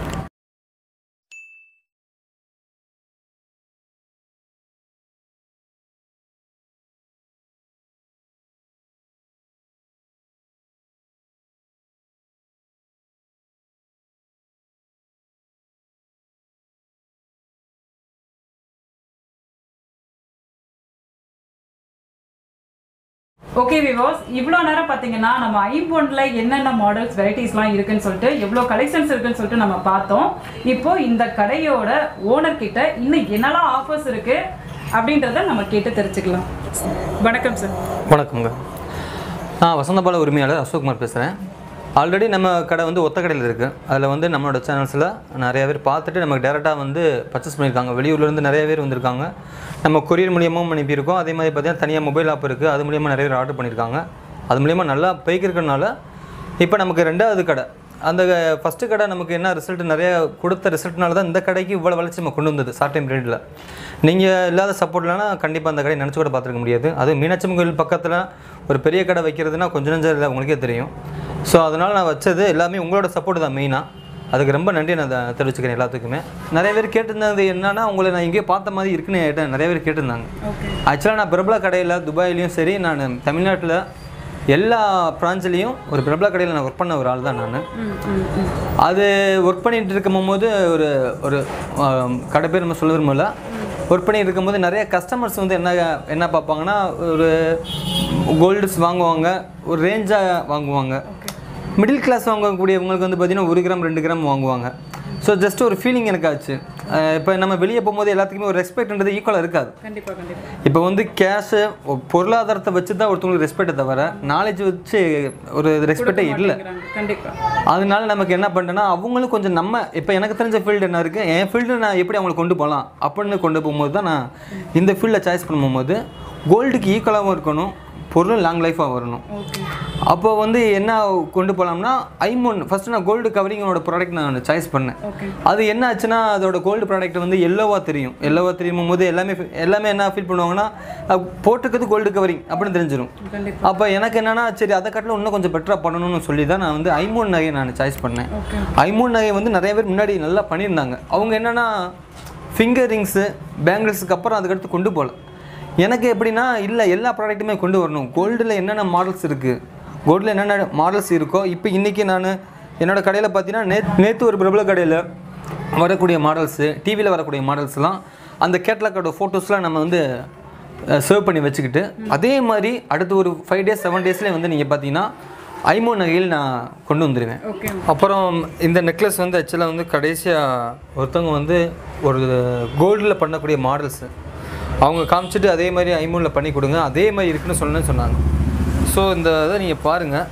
ஓகே விவோஸ் இவ்வளோ நேரம் பார்த்தீங்கன்னா நம்ம ஐபோனில் என்னென்ன மாடல்ஸ் வெரைட்டிஸ்லாம் இருக்குன்னு சொல்லிட்டு எவ்வளோ கலெக்ஷன்ஸ் இருக்குன்னு சொல்லிட்டு நம்ம பார்த்தோம் இப்போ இந்த கடையோட ஓனர் கிட்ட இன்னும் என்னெல்லாம் ஆஃபர்ஸ் இருக்கு அப்படின்றத நம்ம கேட்டு தெரிஞ்சுக்கலாம் வணக்கம் சார் வணக்கங்க நான் வசந்தபால உரிமையாளர் அசோக்குமார் பேசுகிறேன் ஆல்ரெடி நம்ம கடை வந்து ஒத்த கடையில் இருக்குது அதில் வந்து நம்மளோட சேனல்ஸில் நிறைய பேர் பார்த்துட்டு நமக்கு டேரெக்டாக வந்து பர்ச்சேஸ் பண்ணியிருக்காங்க வெளியூர்லேருந்து நிறைய பேர் வந்திருக்காங்க நம்ம கொரியர் மூலியமாகவும் அனுப்பியிருக்கோம் அதே மாதிரி பார்த்தீங்கன்னா தனியாக மொபைல் ஆப் இருக்குது அது மூலியமாக நிறைய பேர் ஆர்டர் பண்ணியிருக்காங்க அது மூலியமாக நல்லா போய்க்கு இருக்கறனால இப்போ நமக்கு ரெண்டாவது கடை அந்த ஃபஸ்ட்டு கடை நமக்கு என்ன ரிசல்ட் நிறைய கொடுத்த ரிசல்ட்னால தான் இந்த கடைக்கு இவ்வளோ வளர்ச்சி நம்ம கொண்டு வந்தது ஷார்ட் டைம் பீரியடில் நீங்கள் இல்லாத சப்போர்ட்லனா கண்டிப்பாக அந்த கடையை நினச்சி கூட பார்த்துருக்க முடியாது அது மீனாட்சி கோயில் பக்கத்தில் ஒரு பெரிய கடை வைக்கிறதுனா கொஞ்சம் நெஞ்சம் இல்லை உங்களுக்கே தெரியும் ஸோ அதனால் நான் வச்சது எல்லாமே உங்களோட சப்போர்ட் தான் மெயினாக அதுக்கு ரொம்ப நன்றி நான் அதை தெரிவிச்சுக்கிறேன் எல்லாத்துக்குமே நிறைய பேர் கேட்டிருந்தது என்னன்னா உங்களை நான் எங்கேயோ பார்த்த மாதிரி இருக்குன்னு என்கிட்ட நிறைய பேர் கேட்டிருந்தாங்க ஓகே ஆக்சுவலாக நான் பிரபல கடையில் துபாயிலையும் சரி நான் தமிழ்நாட்டில் எல்லா பிரான்ச்லேயும் ஒரு பிரபல கடையில் நான் ஒர்க் பண்ண ஒரு ஆள் தான் நான் ம் ம் ம் அது ஒர்க் பண்ணிட்டு இருக்கும்போது ஒரு ஒரு ஆம், கடை பேர் நம்ம சொல்ல விரும்பல ஒர்க் பண்ணிட்டு இருக்கும்போது நிறைய கஸ்டமர்ஸ் வந்து என்ன என்ன பார்ப்பாங்கன்னா ஒரு கோல்டுஸ் வாங்குவாங்க ஒரு ரேஞ்சாக வாங்குவாங்க மிடில் கிளாஸ் வாங்கக்கூடியவங்களுக்கு வந்து பார்த்திங்கன்னா ஒரு கிராம் ரெண்டு கிராம் வாங்குவாங்க ஸோ ஜஸ்ட் ஒரு ஃபீலிங் எனக்கு ஆச்சு இப்போ நம்ம வெளியே போகும்போது எல்லாத்துக்குமே ஒரு ரெஸ்பெக்ட்ன்றது ஈக்குவலாக இருக்காது கண்டிப்பாக கண்டிப்பாக இப்போ வந்து கேஷு பொருளாதாரத்தை வச்சு தான் ஒருத்தவங்களுக்கு ரெஸ்பெக்டை தவிர நாலேஜ் வச்சு ஒரு ரெஸ்பெக்டே இல்லை கண்டிப்பாக அதனால நமக்கு என்ன பண்ணிட்டேன்னா அவங்களும் கொஞ்சம் நம்ம இப்போ எனக்கு தெரிஞ்ச ஃபீல்டு என்ன இருக்குது என் ஃபீல்டு நான் எப்படி அவங்களை கொண்டு போகலாம் அப்படின்னு கொண்டு போகும்போது தான் நான் இந்த ஃபீல்டை சாய்ஸ் பண்ணும்போது கோல்டுக்கு ஈக்குவலாகவும் இருக்கணும் பொருளும் லாங் லைஃபாக வரணும் ஓகே அப்போ வந்து என்ன கொண்டு போகலாம்னா ஐமோன் ஃபஸ்ட்டு நான் கோல்டு கவரிங்கோட ப்ராடக்ட் நான் சாய்ஸ் பண்ணேன் ஓகே அது என்ன ஆச்சுன்னா அதோட கோல்டு ப்ராடக்ட் வந்து எல்லோவாக தெரியும் எல்லோவாக தெரியும் போது எல்லாமே fe- எல்லாமே என்ன ஃபீல் பண்ணுவாங்கன்னா அஹ், போட்டிருக்கிறது கோல்டு கவரிங் அப்படின்னு தெரிஞ்சிடும் கண்டிப்பாக அப்போ எனக்கு என்னன்னா சரி அதை காட்டிலும் இன்னும் கொஞ்சம் பெட்டராக பண்ணணும்னு சொல்லி தான் நான் வந்து ஐமோன் நகையை நான் சாய்ஸ் பண்ணேன் ஓகே ஐமோன் நகை வந்து நிறைய பேர் முன்னாடி நல்லா பண்ணியிருந்தாங்க அவங்க என்னன்னா ஃபிங்கர் ரிங்ஸு பேங்கிள்ஸுக்கு அப்புறம் அதுக்கடுத்து கொண்டு போகல எனக்கு எப்படின்னா இல்லை எல்லா ப்ராடக்ட்டுமே கொண்டு வரணும் கோல்டில் என்னென்ன மாடல்ஸ் இருக்குது கோல்டில் என்னென்ன மாடல்ஸ் இருக்கோ இப்போ இன்றைக்கி நான் என்னோட கடையில் பார்த்தீங்கன்னா நே நேற்று ஒரு பிரபல கடையில் வரக்கூடிய மாடல்ஸு டிவியில் வரக்கூடிய மாடல்ஸ்லாம் அந்த கேட்லாக்கோட ஃபோட்டோஸ்லாம் நம்ம வந்து சேவ் பண்ணி வச்சுக்கிட்டு அதே மாதிரி அடுத்து ஒரு ஃபைவ் டேஸ் செவன் டேஸ்லேயே வந்து நீங்கள் பார்த்தீங்கன்னா ஐமோ நகையில் நான் கொண்டு வந்துடுவேன் ஓகே அப்புறம் இந்த நெக்லஸ் வந்து ஆக்சுவலாக வந்து கடைசியாக ஒருத்தவங்க வந்து ஒரு கோல்டில் பண்ணக்கூடிய மாடல்ஸு அவங்க காமிச்சிட்டு அதே மாதிரி ஐமூனில் பண்ணி கொடுங்க அதே மாதிரி இருக்குன்னு சொன்னேன்னு சொன்னாங்க ஸோ இந்த இதை நீங்கள் பாருங்கள்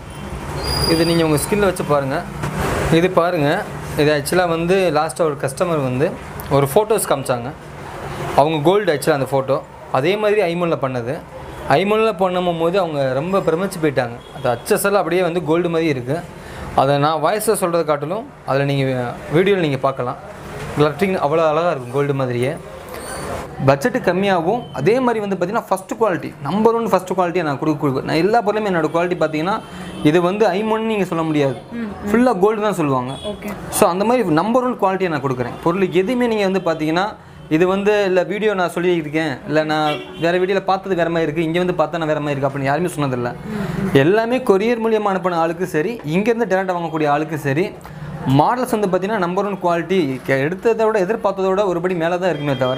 இது நீங்கள் உங்கள் ஸ்கில்ல வச்சு பாருங்கள் இது பாருங்கள் இது ஆக்சுவலாக வந்து லாஸ்ட்டாக ஒரு கஸ்டமர் வந்து ஒரு ஃபோட்டோஸ் காமிச்சாங்க அவங்க கோல்டு ஆக்சுவலாக அந்த ஃபோட்டோ அதே மாதிரி ஐமூனில் பண்ணது ஐமூனில் பண்ணும் போது அவங்க ரொம்ப பிரமிச்சு போயிட்டாங்க அது அச்சஸெல்லாம் அப்படியே வந்து கோல்டு மாதிரி இருக்குது அதை நான் வாய்ஸில் சொல்கிறத காட்டிலும் அதில் நீங்கள் வீடியோவில் நீங்கள் பார்க்கலாம் கிளட்டிங் அவ்வளோ அழகாக இருக்கும் கோல்டு மாதிரியே பட்ஜெட்டு கம்மியாகவும் அதே மாதிரி வந்து பார்த்தீங்கன்னா first quality number one first குவாலிட்டியை நான் கொடுக்க கொடுக்க நான் எல்லா பொருளுமே என்னோட குவாலிட்டி பார்த்தீங்கன்னா இது வந்து ஐமொன்னு நீங்கள் சொல்ல முடியாது ஃபுல்லாக கோல்டு தான் சொல்லுவாங்க ஓகே ஸோ அந்த மாதிரி நம்பர் ஒன் குவாலிட்டியை நான் கொடுக்குறேன் பொருளுக்கு எதுவுமே நீங்கள் வந்து பார்த்தீங்கன்னா இது வந்து இல்லை வீடியோ நான் சொல்லியிருக்கேன் இல்லை நான் வேறு வீடியோவில் பார்த்தது வேறு மாதிரி இருக்குது இங்கே வந்து பார்த்தா நான் வேறு மாதிரி இருக்குது அப்படின்னு யாருமே சொன்னதில்லை எல்லாமே கொரியர் மூலியமாக அனுப்பின ஆளுக்கு சரி இங்கேருந்து டேரெக்டாக வாங்கக்கூடிய ஆளுக்கு சரி மாடல்ஸ் வந்து பார்த்தீங்கன்னா நம்பர் ஒன் குவாலிட்டி எடுத்ததை விட எதிர்பார்த்ததை விட ஒருபடி மேலே தான் இருக்குமே தவிர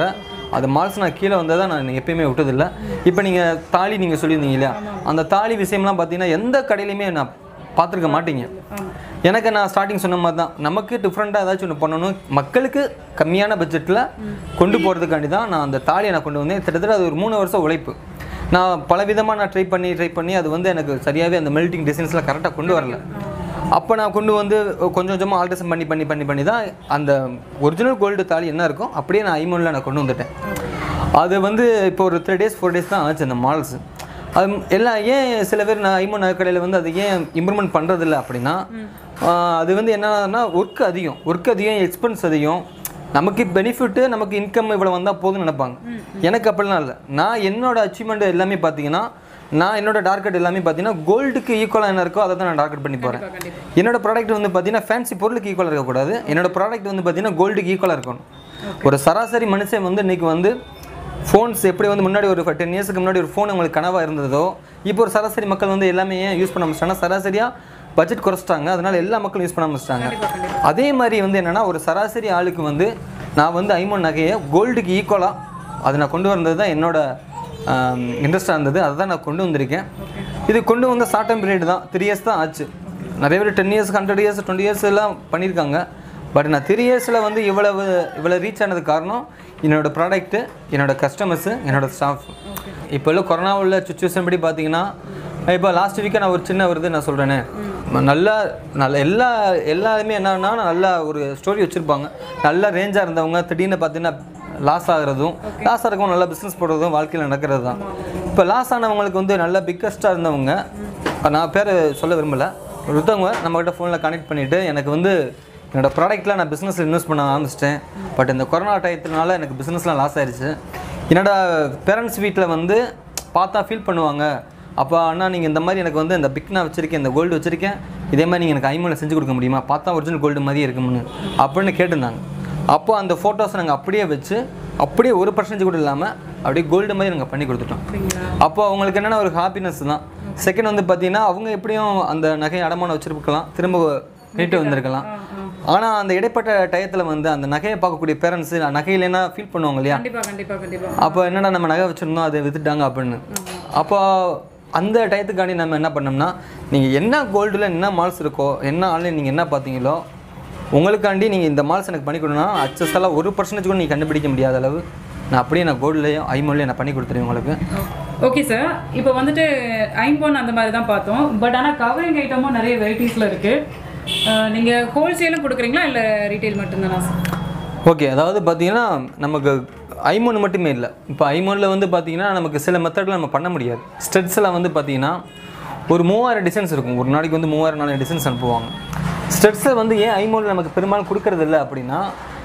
அது மால்ஸ் நான் கீழே வந்தால் தான் நான் எப்பயுமே விட்டதில்லை இப்போ நீங்கள் தாலி நீங்கள் சொல்லியிருந்தீங்க இல்லையா அந்த தாலி விஷயம்லாம் பார்த்தீங்கன்னா எந்த கடையிலையுமே நான் பார்த்துருக்க மாட்டீங்க எனக்கு நான் ஸ்டார்டிங் சொன்ன மாதிரி தான் நமக்கு டிஃப்ரெண்ட்டாக ஏதாச்சும் ஒன்று பண்ணணும் மக்களுக்கு கம்மியான பட்ஜெட்டில் கொண்டு போகிறதுக்காண்டி தான் நான் அந்த தாலியை நான் கொண்டு வந்தேன் கிட்டத்தட்ட அது ஒரு மூணு வருஷம் உழைப்பு நான் பல விதமாக நான் ட்ரை பண்ணி ட்ரை பண்ணி அது வந்து எனக்கு சரியாகவே அந்த மெல்டிங் டிசைன்ஸ்லாம் கரெக்டாக கொண்டு வரல அப்போ நான் கொண்டு வந்து கொஞ்சம் கொஞ்சமாக ஆல்ட்ரேஷன் பண்ணி பண்ணி பண்ணி பண்ணி தான் அந்த ஒரிஜினல் கோல்டு தாலி என்ன இருக்கோ அப்படியே நான் ஐமோனில் நான் கொண்டு வந்துட்டேன் அது வந்து இப்போ ஒரு த்ரீ டேஸ் ஃபோர் டேஸ் தான் ஆச்சு அந்த மால்ஸ் அது எல்லாம் ஏன் சில பேர் நான் ஐமோன் நகைக்கடையில் வந்து அது ஏன் இம்ப்ரூவ்மெண்ட் பண்ணுறதில்ல அப்படின்னா ஆஹ் அது வந்து என்னன்னா ஒர்க் அதிகம் ஒர்க் அதிகம் எக்ஸ்பென்ஸ் அதிகம் நமக்கு பெனிஃபிட்டு நமக்கு இன்கம் இவ்வளோ வந்தால் போதும்னு நினைப்பாங்க எனக்கு அப்படிலாம் இல்லை நான் என்னோட அச்சீவ்மெண்ட் எல்லாமே பார்த்தீங்கன்னா நான் என்னோட டார்கெட் எல்லாமே பார்த்தீங்கன்னா கோல்டுக்கு ஈக்குவலாக என்ன இருக்கோ அதை தான் நான் டார்கெட் பண்ணி போகிறேன் என்னோட ப்ராடக்ட் வந்து பார்த்தீங்கன்னா ஃபேன்சி பொருளுக்கு ஈக்குவலாக இருக்கக்கூடாது என்னோட ப்ராடக்ட் வந்து பார்த்தீங்கன்னா கோல்டுக்கு ஈக்குவலாக இருக்கணும் ஒரு சராசரி மனுஷன் வந்து இன்னைக்கு வந்து ஃபோன்ஸ் எப்படி வந்து முன்னாடி ஒரு டென் இயர்ஸ்க்கு முன்னாடி ஒரு ஃபோன் உங்களுக்கு கனவாக இருந்ததோ இப்போ ஒரு சராசரி மக்கள் வந்து எல்லாமே ஏன் யூஸ் பண்ண ஆரம்பிச்சிட்டாங்கன்னா சராசரியாக பட்ஜெட் குறைச்சிட்டாங்க அதனால எல்லா மக்களும் யூஸ் பண்ண ஆரம்பிச்சிட்டாங்க அதே மாதிரி வந்து என்னன்னா ஒரு சராசரி ஆளுக்கு வந்து நான் வந்து ஐமோன் நகையை கோல்டுக்கு ஈக்குவலாக அதை நான் கொண்டு வந்தது தான் என்னோட இன்ட்ரெஸ்டாக இருந்தது அதை தான் நான் கொண்டு வந்திருக்கேன் இது கொண்டு வந்த ஷார்ட் டைம் பீரியட் தான் த்ரீ இயர்ஸ் தான் ஆச்சு நிறைய பேர் ten years hundred years twenty years எல்லாம் பண்ணியிருக்காங்க பட் நான் த்ரீ இயர்ஸில் வந்து இவ்வளவு இவ்வளோ ரீச் ஆனது காரணம் என்னோட ப்ராடக்ட்டு என்னோட கஸ்டமர்ஸு என்னோட ஸ்டாஃப் இப்போ உள்ள கொரோனா உள்ள சுச்சுவேஷன் படி பார்த்தீங்கன்னா இப்போ லாஸ்ட் வீக்காக நான் ஒரு சின்ன வருது நான் சொல்கிறேனே நல்லா நல்ல எல்லா எல்லாருமே என்னன்னா நல்லா ஒரு ஸ்டோரி வச்சுருப்பாங்க நல்ல ரேஞ்சாக இருந்தவங்க திடீர்னு பார்த்தீங்கன்னா லாஸ் ஆகுறதும் லாஸ் ஆகிறவங்க நல்லா பிஸ்னஸ் போடுறதும் வாழ்க்கையில் நடக்கிறது தான் இப்போ லாஸ் ஆனவங்களுக்கு வந்து நல்ல பிக்கஸ்ட்டாக இருந்தவங்க நான் பேர் சொல்ல விரும்பலை ஒருத்தவங்க நம்மக்கிட்ட ஃபோனில் கனெக்ட் பண்ணிவிட்டு எனக்கு வந்து என்னோட ப்ராடக்ட்டில் நான் பிஸ்னஸில் இன்வெஸ்ட் பண்ண ஆரம்பிச்சிட்டேன் பட் இந்த கொரோனா டயத்தினால எனக்கு பிஸ்னஸ்லாம் லாஸ் ஆயிடுச்சு என்னோட பேரண்ட்ஸ் வீட்டில் வந்து பார்த்தா ஃபீல் பண்ணுவாங்க அப்போ அண்ணா நீங்கள் இந்த மாதிரி எனக்கு வந்து இந்த பிக் நான் வச்சுருக்கேன் இந்த கோல்டு வச்சுருக்கேன் இதே மாதிரி நீங்கள் எனக்கு ஐமோனில் செஞ்சு கொடுக்க முடியுமா பார்த்தா ஒரிஜினல் கோல்டு மாதிரியே இருக்கும்னு அப்படின்னு கேட்டிருந்தாங்க அப்போ அந்த ஃபோட்டோஸை நாங்கள் அப்படியே வச்சு அப்படியே ஒரு பர்சன்டேஜ் கூட இல்லாமல் அப்படியே கோல்டு மாதிரி நாங்கள் பண்ணி கொடுத்துட்டோம் அப்போ அவங்களுக்கு என்னென்னா ஒரு ஹாப்பினஸ் தான் செகண்ட் வந்து பார்த்தீங்கன்னா அவங்க எப்படியும் அந்த நகையை அடமானம் வச்சுருக்கலாம் திரும்ப மீட்டு வந்திருக்கலாம் ஆனால் அந்த இடைப்பட்ட டயத்தில் வந்து அந்த நகையை பார்க்கக்கூடிய பேரண்ட்ஸு நகை இல்லைன்னா ஃபீல் பண்ணுவாங்க இல்லையா கண்டிப்பா கண்டிப்பா கண்டிப்பா அப்போ என்னடா நம்ம நகை வச்சுருந்தோம் அதை வித்துட்டாங்க அப்படின்னு அப்போ அந்த டயத்துக்காண்டி நம்ம என்ன பண்ணோம்னா நீங்கள் என்ன கோல்டில் என்ன மால்ஸ் இருக்கோ என்ன ஆன்லைன் நீங்கள் என்ன பார்த்தீங்களோ உங்களுக்காண்டி நீங்கள் இந்த மால்ஸ் எனக்கு பண்ணி கொடுனா அச்சஸெல்லாம் ஒரு பர்சன்டேஜ் கூட நீங்கள் கண்டுபிடிக்க முடியாத அளவு நான் அப்படியே நான் கோல்ட்லேயும் ஐமோன்லேயும் நான் பண்ணி கொடுத்துருவேன் உங்களுக்கு ஓகே சார் இப்போ வந்துட்டு ஐம்போன் அந்த மாதிரி தான் பார்த்தோம் பட் ஆனால் கவரிங் ஐட்டமும் நிறைய வெரைட்டிஸில் இருக்குது நீங்கள் ஹோல்சேலும் கொடுக்குறீங்களா இல்லை ரீட்டைல் மட்டும்தானா சார் ஓகே அதாவது பார்த்தீங்கன்னா நமக்கு ஐமோன் மட்டுமே இல்லை இப்போ ஐமோனில் வந்து பார்த்தீங்கன்னா நமக்கு சில மெத்தடில் நம்ம பண்ண முடியாது ஸ்டெட்ஸில் வந்து பார்த்தீங்கன்னா ஒரு மூவாயிரம் டிசைன்ஸ் இருக்கும் ஒரு நாளைக்கு வந்து மூவாயிரம் நாலு டிசைன்ஸ் அனுப்புவாங்க ஸ்டெட்ஸை வந்து ஏன் ஐமோனில் நமக்கு பெரும்பாலும் கொடுக்கறது இல்லை அப்படின்னா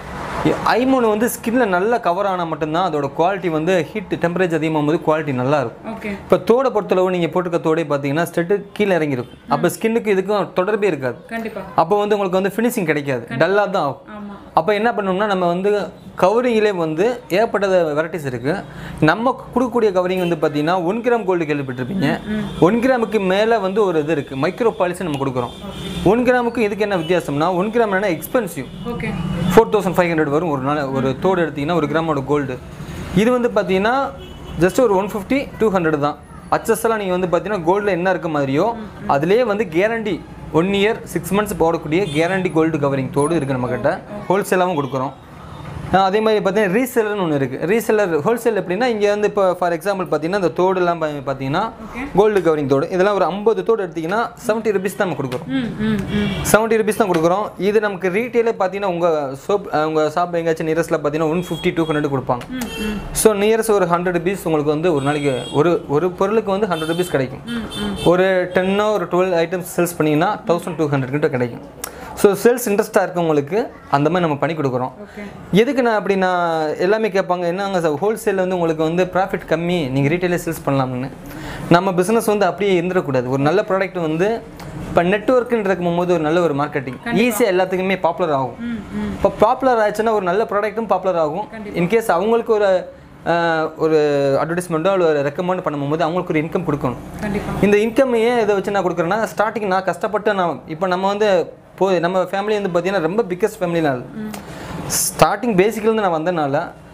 ஐமோன் வந்து ஸ்கின்ல நல்லா கவர் ஆனால் மட்டும்தான் அதோட குவாலிட்டி வந்து ஹீட் டெம்பரேச்சர் அதிகமாகும் போது குவாலிட்டி நல்லா இருக்கும் ஓகே இப்போ தோடை பொறுத்தளவு நீங்கள் போட்டுக்க தோடே பார்த்தீங்கன்னா ஸ்டெட்டு கீழே இறங்கியிருக்கும் அப்போ ஸ்கின்னுக்கு இதுக்கும் தொடர்பே இருக்காது கண்டிப்பா அப்போ வந்து உங்களுக்கு வந்து ஃபினிஷிங் கிடைக்காது டல்லாக தான் ஆகும் ஆமா அப்போ என்ன பண்ணோம்னா நம்ம வந்து கவரிங்கிலே வந்து ஏகப்பட்ட வெரைட்டிஸ் இருக்குது நம்ம கொடுக்கக்கூடிய கவரிங் வந்து பார்த்தீங்கன்னா ஒன் கிராம் கோல்டு கேள்விப்பட்டிருப்பீங்க ஒன் கிராமுக்கு மேலே வந்து ஒரு இது இருக்குது மைக்ரோ பாலிசி நம்ம கொடுக்குறோம் ஒன் கிராமுக்கு இதுக்கு என்ன வித்தியாசம்னா ஒன் கிராம் என்ன expensive okay four thousand five hundred வரும் ஒரு நாள் ஒரு தோடு எடுத்தீங்கன்னா ஒரு கிராமோட கோல்டு இது வந்து பார்த்தீங்கன்னா ஜஸ்ட் ஒரு ஒன் ஃபிஃப்டி டூ ஹண்ட்ரட் தான் அச்சஸ்லாம் நீங்கள் வந்து பார்த்தீங்கன்னா கோல்டில் என்ன இருக்க மாதிரியோ அதுலேயே வந்து guarantee one year six months போடக்கூடிய கேரண்டி கோல்டு கவரிங் தோடு இருக்குது நம்மக்கிட்ட ஹோல்சேலாகவும் கொடுக்குறோம் ஆஹ் அதே மாதிரி பார்த்தீங்கன்னா ரீசெல்லர்னு ஒன்று இருக்குது ரீசெல்லர் ஹோல்சேல் எப்படின்னா இங்கே வந்து இப்போ ஃபார் எக்ஸாம்பிள் பார்த்தீங்கன்னா இந்த தோடுலாம் பா- பார்த்தீங்கன்னா கோல்டு கவரிங் தோடு இதெல்லாம் ஒரு ஐம்பது தோடு எடுத்தீங்கன்னா செவன்ட்டி ருபீஸ் தான் நம்ம கொடுக்குறோம் ம் ம் ம் செவன்ட்டி ருபீஸ் தான் கொடுக்குறோம் இது நமக்கு ரீட்டெயிலே பார்த்தீங்கன்னா உங்கள் சோப் உங்கள் ஷாப் எங்கேயாச்சும் நியரஸ்ட்டில் பார்த்தீங்கன்னா ஒன் ஃபிஃப்டி டூ ஹண்ட்ரட் கொடுப்பாங்க ம் ம் ஸோ நியரஸ்ட் ஒரு ஹண்ட்ரட் ருபீஸ் உங்களுக்கு வந்து ஒரு நாளைக்கு ஒரு ஒரு பொருளுக்கு வந்து ஹண்ட்ரட் ருபீஸ் கிடைக்கும் ம் ம் ஒரு டென்னோ ஒரு டுவெல் ஐட்டம்ஸ் சேல்ஸ் பண்ணிங்கன்னா தௌசண்ட் டூ ஹண்ட்ரட் கிட்ட கிடைக்கும் ஸோ சேல்ஸ் இன்ட்ரெஸ்ட்டாக இருக்கவங்களுக்கு அந்த மாதிரி நம்ம பண்ணி கொடுக்குறோம் ஓகே எதுக்கு நான் அப்படி நான் எல்லாமே கேட்பாங்க என்னங்க சார் ஹோல்சேலில் வந்து உங்களுக்கு வந்து ப்ராஃபிட் கம்மி நீங்கள் ரீட்டைலே சேல்ஸ் பண்ணலாம்னு நம்ம பிஸ்னஸ் வந்து அப்படியே இருந்துடக்கூடாது ஒரு நல்ல ப்ராடக்ட் வந்து இப்போ நெட்ஒர்க்குன்னு இருக்கும்போது ஒரு நல்ல ஒரு மார்க்கெட்டிங் ஈஸியாக எல்லாத்துக்குமே பாப்புலர் ஆகும் ம் ம் இப்போ பாப்புலர் ஆச்சுன்னா ஒரு நல்ல ப்ராடக்ட்டும் பாப்புலர் ஆகும் இன்கேஸ் அவங்களுக்கு ஒரு ஆஹ், ஒரு அட்வர்டைஸ்மெண்ட்டோ ஒரு ரெக்கமெண்ட் பண்ணும்போது அவங்களுக்கு ஒரு இன்கம் கொடுக்கணும் கண்டிப்பா இந்த இன்கம் ஏன் இதை வச்சு நான் கொடுக்குறேன்னா ஸ்டார்டிங் நான் கஷ்டப்பட்டு நான் இப்போ நம்ம வந்து போய் நம்ம ஃபேமிலி வந்து பார்த்தீங்கன்னா ரொம்ப பிக்கஸ்ட் ஃபேமிலினால ஸ்டார்டிங் பேசிக்லேருந்து நான் வந்தனால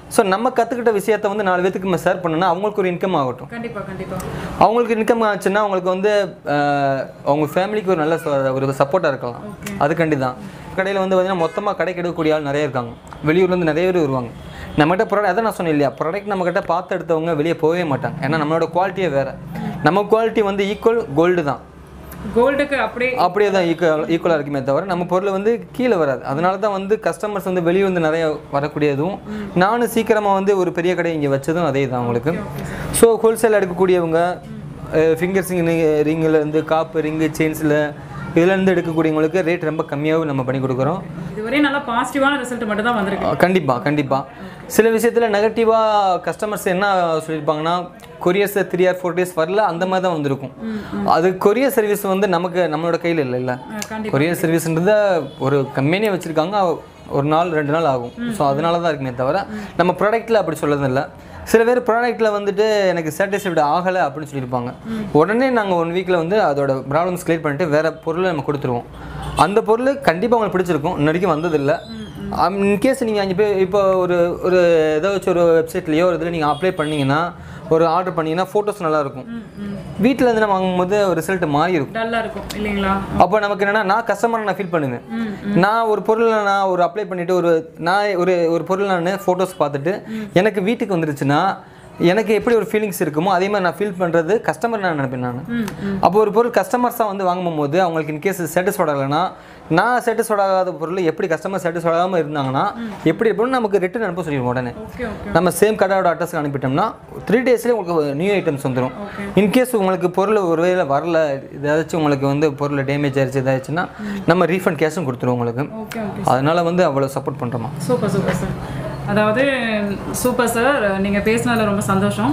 ஸோ நம்ம கற்றுக்கிட்ட விஷயத்த வந்து நாலு பேத்துக்கு நம்ம ஷேர் பண்ணோன்னா அவங்களுக்கு ஒரு இன்கம் ஆகட்டும் கண்டிப்பா கண்டிப்பா அவங்களுக்கு இன்கம் ஆச்சுன்னா அவங்களுக்கு வந்து ஆஹ், அவங்க ஃபேமிலிக்கு ஒரு நல்ல ச- ஒரு சப்போர்ட்டாக இருக்கலாம் அதுக்காண்டி தான் கடையில் வந்து பார்த்தீங்கன்னா மொத்தமாக கடைக்கு எடுக்கக்கூடிய ஆள் நிறைய இருக்காங்க வெளியூர்லேருந்து நிறைய பேர் வருவாங்க நம்மகிட்ட ப்ராடக்ட் அதான் நான் சொன்னேன் இல்லையா ப்ராடக்ட் நம்மக்கிட்ட பார்த்து எடுத்தவங்க வெளியே போகவே மாட்டாங்க ஏன்னா நம்மளோட குவாலிட்டியே வேறு நம்ம குவாலிட்டி வந்து ஈக்குவல் கோல்டு தான் கோல்டுக்கு அப்படியே அப்படியே தான் ஈக்குவல் ஈக்குவலாக இருக்குமே தவிர நம்ம பொருள் வந்து கீழே வராது அதனால தான் வந்து கஸ்டமர்ஸ் வந்து வெளியே வந்து நிறைய வரக்கூடியதும் நானும் சீக்கிரமாக வந்து ஒரு பெரிய கடை இங்கே வச்சதும் அதே தான் உங்களுக்கு ஸோ ஹோல்சேல் எடுக்கக்கூடியவங்க ஃபிங்கர் சிங் ரிங்கிலேருந்து காப்பு ரிங்கு செயின்ஸில் இதுலேருந்து எடுக்கக்கூடியவங்களுக்கு ரேட் ரொம்ப கம்மியாகவும் நம்ம பண்ணி கொடுக்குறோம் இதுவரை நல்லா பாசிட்டிவான ரிசல்ட் மட்டும் தான் வந்திருக்கு கண்டிப்பாக கண்டிப்பாக சில விஷயத்தில் நெகட்டிவாக கஸ்டமர்ஸ் என்ன சொல்லியிருப்பாங்கன்னா couriers three or four days வரல அந்த மாதிரி தான் வந்திருக்கும் அது கொரியர் சர்வீஸ் வந்து நமக்கு நம்மளோட கையில் இல்லை இல்லை அஹ் கண்டிப்பா கொரியர் சர்வீஸ்ன்றத ஒரு கம்பெனியை வச்சுருக்காங்க ஒரு நாள் ரெண்டு நாள் ஆகும் ஸோ அதனால தான் இருக்குமே தவிர நம்ம ப்ராடக்ட்டில் அப்படி சொல்லதில்லை சில பேர் ப்ராடக்ட்டில் வந்துட்டு எனக்கு சாட்டிஸ்ஃபைடு ஆகலை அப்படின்னு சொல்லியிருப்பாங்க உடனே நாங்கள் ஒன் வீக்கில் வந்து அதோட ப்ராப்ளம்ஸ் கிளியர் பண்ணிட்டு வேறு பொருளை நம்ம கொடுத்துருவோம் அந்த பொருள் கண்டிப்பாக உங்களுக்கு பிடிச்சிருக்கும் இன்ன வரைக்கும் வந்ததில்லை இன்கேஸ் நீங்கள் அங்கே போய் இப்போ ஒரு ஒரு ஏதாச்சும் ஒரு வெப்சைட்லேயோ ஒரு இதில் நீங்கள் அப்ளை பண்ணீங்கன்னா ஒரு ஆர்டர் பண்ணீங்கன்னா ஃபோட்டோஸ் நல்லாயிருக்கும் வீட்டில் இருந்து நம்ம வாங்கும்போது ஒரு ரிசல்ட் மாறி இருக்கும் டல்லா இருக்கும் இல்லைங்களா அப்போ நமக்கு என்னன்னா நான் கஸ்டமரை நான் ஃபீல் பண்ணுவேன் நான் ஒரு பொருளை நான் ஒரு அப்ளை பண்ணிட்டு ஒரு நான் ஒரு ஒரு பொருள் நான் ஃபோட்டோஸ் பார்த்துட்டு எனக்கு வீட்டுக்கு வந்துருச்சுன்னா எனக்கு எப்படி ஒரு ஃபீலிங்ஸ் இருக்குமோ அதே மாதிரி நான் ஃபீல் பண்ணுறது கஸ்டமர் நான் நினைப்பேன் நான் அப்போ ஒரு பொருள் கஸ்டமர்ஸாக வந்து வாங்கும் போது அவங்களுக்கு இன்கேஸ் சாட்டிஸ்ஃபைட் ஆகலைன்னா நான் சாட்டிஸ்ஃபைட் ஆகாத பொருள் எப்படி கஸ்டமர் சாட்டிஸ்ஃபைட் ஆகாமல் இருந்தாங்கன்னா எப்படி இருக்கணும் நமக்கு ரிட்டன் அனுப்ப சொல்லிடுவோம் உடனே ஓகே ஓகே நம்ம சேம் கடையோட அட்ரஸ்க்கு அனுப்பிட்டோம்னா த்ரீ டேஸ்லேயே உங்களுக்கு நியூ ஐட்டம்ஸ் வந்துடும் இன்கேஸ் உங்களுக்கு பொருள் ஒருவேளை வரல ஏதாச்சும் உங்களுக்கு வந்து பொருள் டேமேஜ் ஆயிடுச்சு ஏதாச்சுன்னா நம்ம ரீஃபண்ட் கேஷும் கொடுத்துருவோம் உங்களுக்கு ஓகே ஓகே அதனால வந்து அவ்வளோ சப்போர்ட் பண்ணுறோமா சூப்பர் சூப்பர் சார் அதாவது சூப்பர் சார் நீங்கள் பேசினதில் ரொம்ப சந்தோஷம்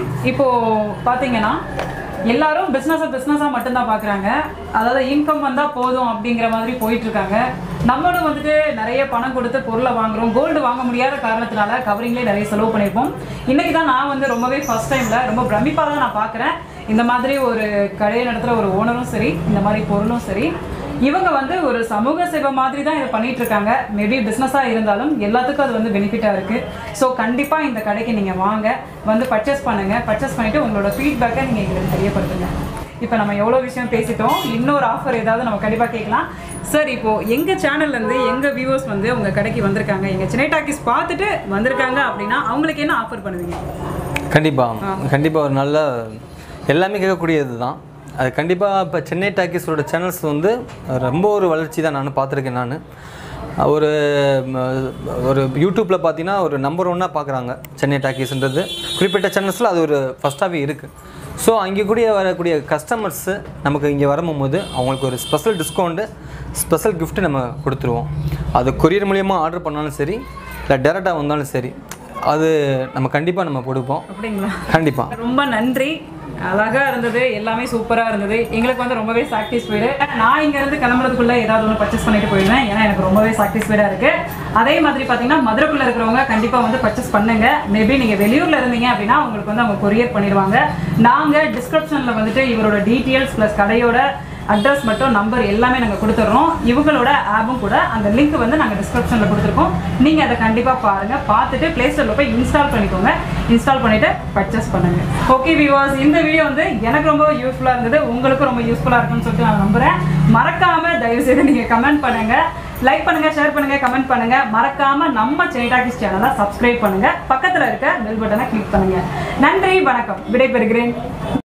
இப்போது பார்த்தீங்கன்னா எல்லாரும் பிஸ்னஸை பிஸ்னஸாக மட்டும்தான் பார்க்குறாங்க அதாவது இன்கம் வந்தால் போதும் அப்படிங்கிற மாதிரி போயிட்டு இருக்காங்க நம்மளும் வந்துட்டு நிறைய பணம் கொடுத்து பொருளை வாங்குறோம் கோல்டு வாங்க முடியாத காரணத்தினால கவரிங்லேயே நிறைய செலவு பண்ணியிருப்போம் இன்னைக்கு தான் நான் வந்து ரொம்பவே ஃபர்ஸ்ட் டைமில் ரொம்ப பிரமிப்பாக தான் நான் பார்க்குறேன் இந்த மாதிரி ஒரு கடையை நடத்துகிற ஒரு ஓனரும் சரி இந்த மாதிரி பொருளும் சரி இவங்க வந்து ஒரு சமூக சேவை மாதிரி தான் இதை பண்ணிட்டு இருக்காங்க மேபி பிஸ்னஸாக இருந்தாலும் எல்லாத்துக்கும் அது வந்து பெனிஃபிட்டாக இருக்கு ஸோ கண்டிப்பாக இந்த கடைக்கு நீங்கள் வாங்க வந்து பர்ச்சேஸ் பண்ணுங்க பர்ச்சேஸ் பண்ணிட்டு உங்களோட ஃபீட்பேக்கை நீங்கள் எங்களுக்கு தெரியப்படுத்துங்க இப்போ நம்ம எவ்வளோ விஷயம் பேசிட்டோம் இன்னொரு ஆஃபர் ஏதாவது நம்ம கண்டிப்பாக கேட்கலாம் சார் இப்போ எங்கள் சேனல்லேருந்து எங்கள் வியூவர்ஸ் வந்து உங்கள் கடைக்கு வந்திருக்காங்க எங்கள் சென்னை டாக்கிஸ் பார்த்துட்டு வந்திருக்காங்க அப்படின்னா அவங்களுக்கு என்ன ஆஃபர் பண்ணுவீங்க கண்டிப்பாக கண்டிப்பாக ஒரு நல்ல எல்லாமே கேட்கக்கூடியது தான் அது கண்டிப்பாக இப்போ சென்னை டாக்கீஸோட சேனல்ஸ் வந்து ரொம்ப ஒரு வளர்ச்சி தான் நான் பார்த்துருக்கேன் நான் ஒரு ம, ஒரு யூடியூப்பில் பார்த்தீங்கன்னா ஒரு நம்பர் ஒன்னாக பார்க்குறாங்க சென்னை டாக்கீஸ்ன்றது குறிப்பிட்ட சேனல்ஸில் அது ஒரு ஃபஸ்ட்டாகவே இருக்குது ஸோ அங்கே கூடிய வரக்கூடிய கஸ்டமர்ஸு நமக்கு இங்கே வரும்போது அவங்களுக்கு ஒரு ஸ்பெஷல் டிஸ்கவுண்ட்டு ஸ்பெஷல் gift நம்ம கொடுத்துருவோம் அது கொரியர் மூலியமாக ஆர்டர் பண்ணாலும் சரி இல்லை டேரெக்டாக வந்தாலும் சரி அது நம்ம கண்டிப்பாக நம்ம கொடுப்போம் அப்படிங்களா கண்டிப்பாக ரொம்ப நன்றி அழகா இருந்தது எல்லாமே சூப்பரா இருந்தது எங்களுக்கு வந்து ரொம்பவே சாட்டிஸ்ஃபைடு நான் இங்க இருந்து கிளம்புறதுக்குள்ள ஏதாவது ஒன்று பர்ச்சேஸ் பண்ணிட்டு போயிடுவேன் ஏன்னா எனக்கு ரொம்பவே சாட்டிஸ்ஃபைடா இருக்கு அதே மாதிரி பாத்தீங்கன்னா மதுரைக்குள்ள இருக்கிறவங்க கண்டிப்பா வந்து பர்ச்சேஸ் பண்ணுங்க மேபி நீங்க வெளியூர்ல இருந்தீங்க அப்படின்னா உங்களுக்கு வந்து அவங்க கொரியர் பண்ணிடுவாங்க நாங்க டிஸ்கிரிப்ஷன்ல வந்துட்டு இவரோட டீட்டெயில்ஸ் ப்ளஸ் கடையோட அட்ரஸ் மட்டும் நம்பர் எல்லாமே நாங்கள் கொடுத்துட்றோம் இவங்களோட ஆப்பும் கூட அந்த லிங்க் வந்து நாங்கள் டிஸ்கிரிப்ஷனில் கொடுத்துருக்கோம் நீங்கள் அதை கண்டிப்பாக பாருங்கள் பார்த்துட்டு ப்ளே ஸ்டோரில் போய் இன்ஸ்டால் பண்ணிக்கோங்க இன்ஸ்டால் பண்ணிவிட்டு பர்ச்சேஸ் பண்ணுங்கள் ஓகே விவாஸ் இந்த வீடியோ வந்து எனக்கு ரொம்ப யூஸ்ஃபுல்லாக இருந்தது உங்களுக்கும் ரொம்ப யூஸ்ஃபுல்லாக இருக்கும்னு சொல்லிட்டு நான் நம்புகிறேன் மறக்காமல் தயவுசெய்து நீங்கள் கமெண்ட் பண்ணுங்கள் லைக் பண்ணுங்க ஷேர் பண்ணுங்க கமெண்ட் பண்ணுங்க மறக்காம நம்ம சென்டாக்கிஸ் சேனலை சப்ஸ்கிரைப் பண்ணுங்க பக்கத்துல இருக்க பெல் பட்டனை கிளிக் பண்ணுங்க நன்றி வணக்கம் விடைபெறுகிறேன்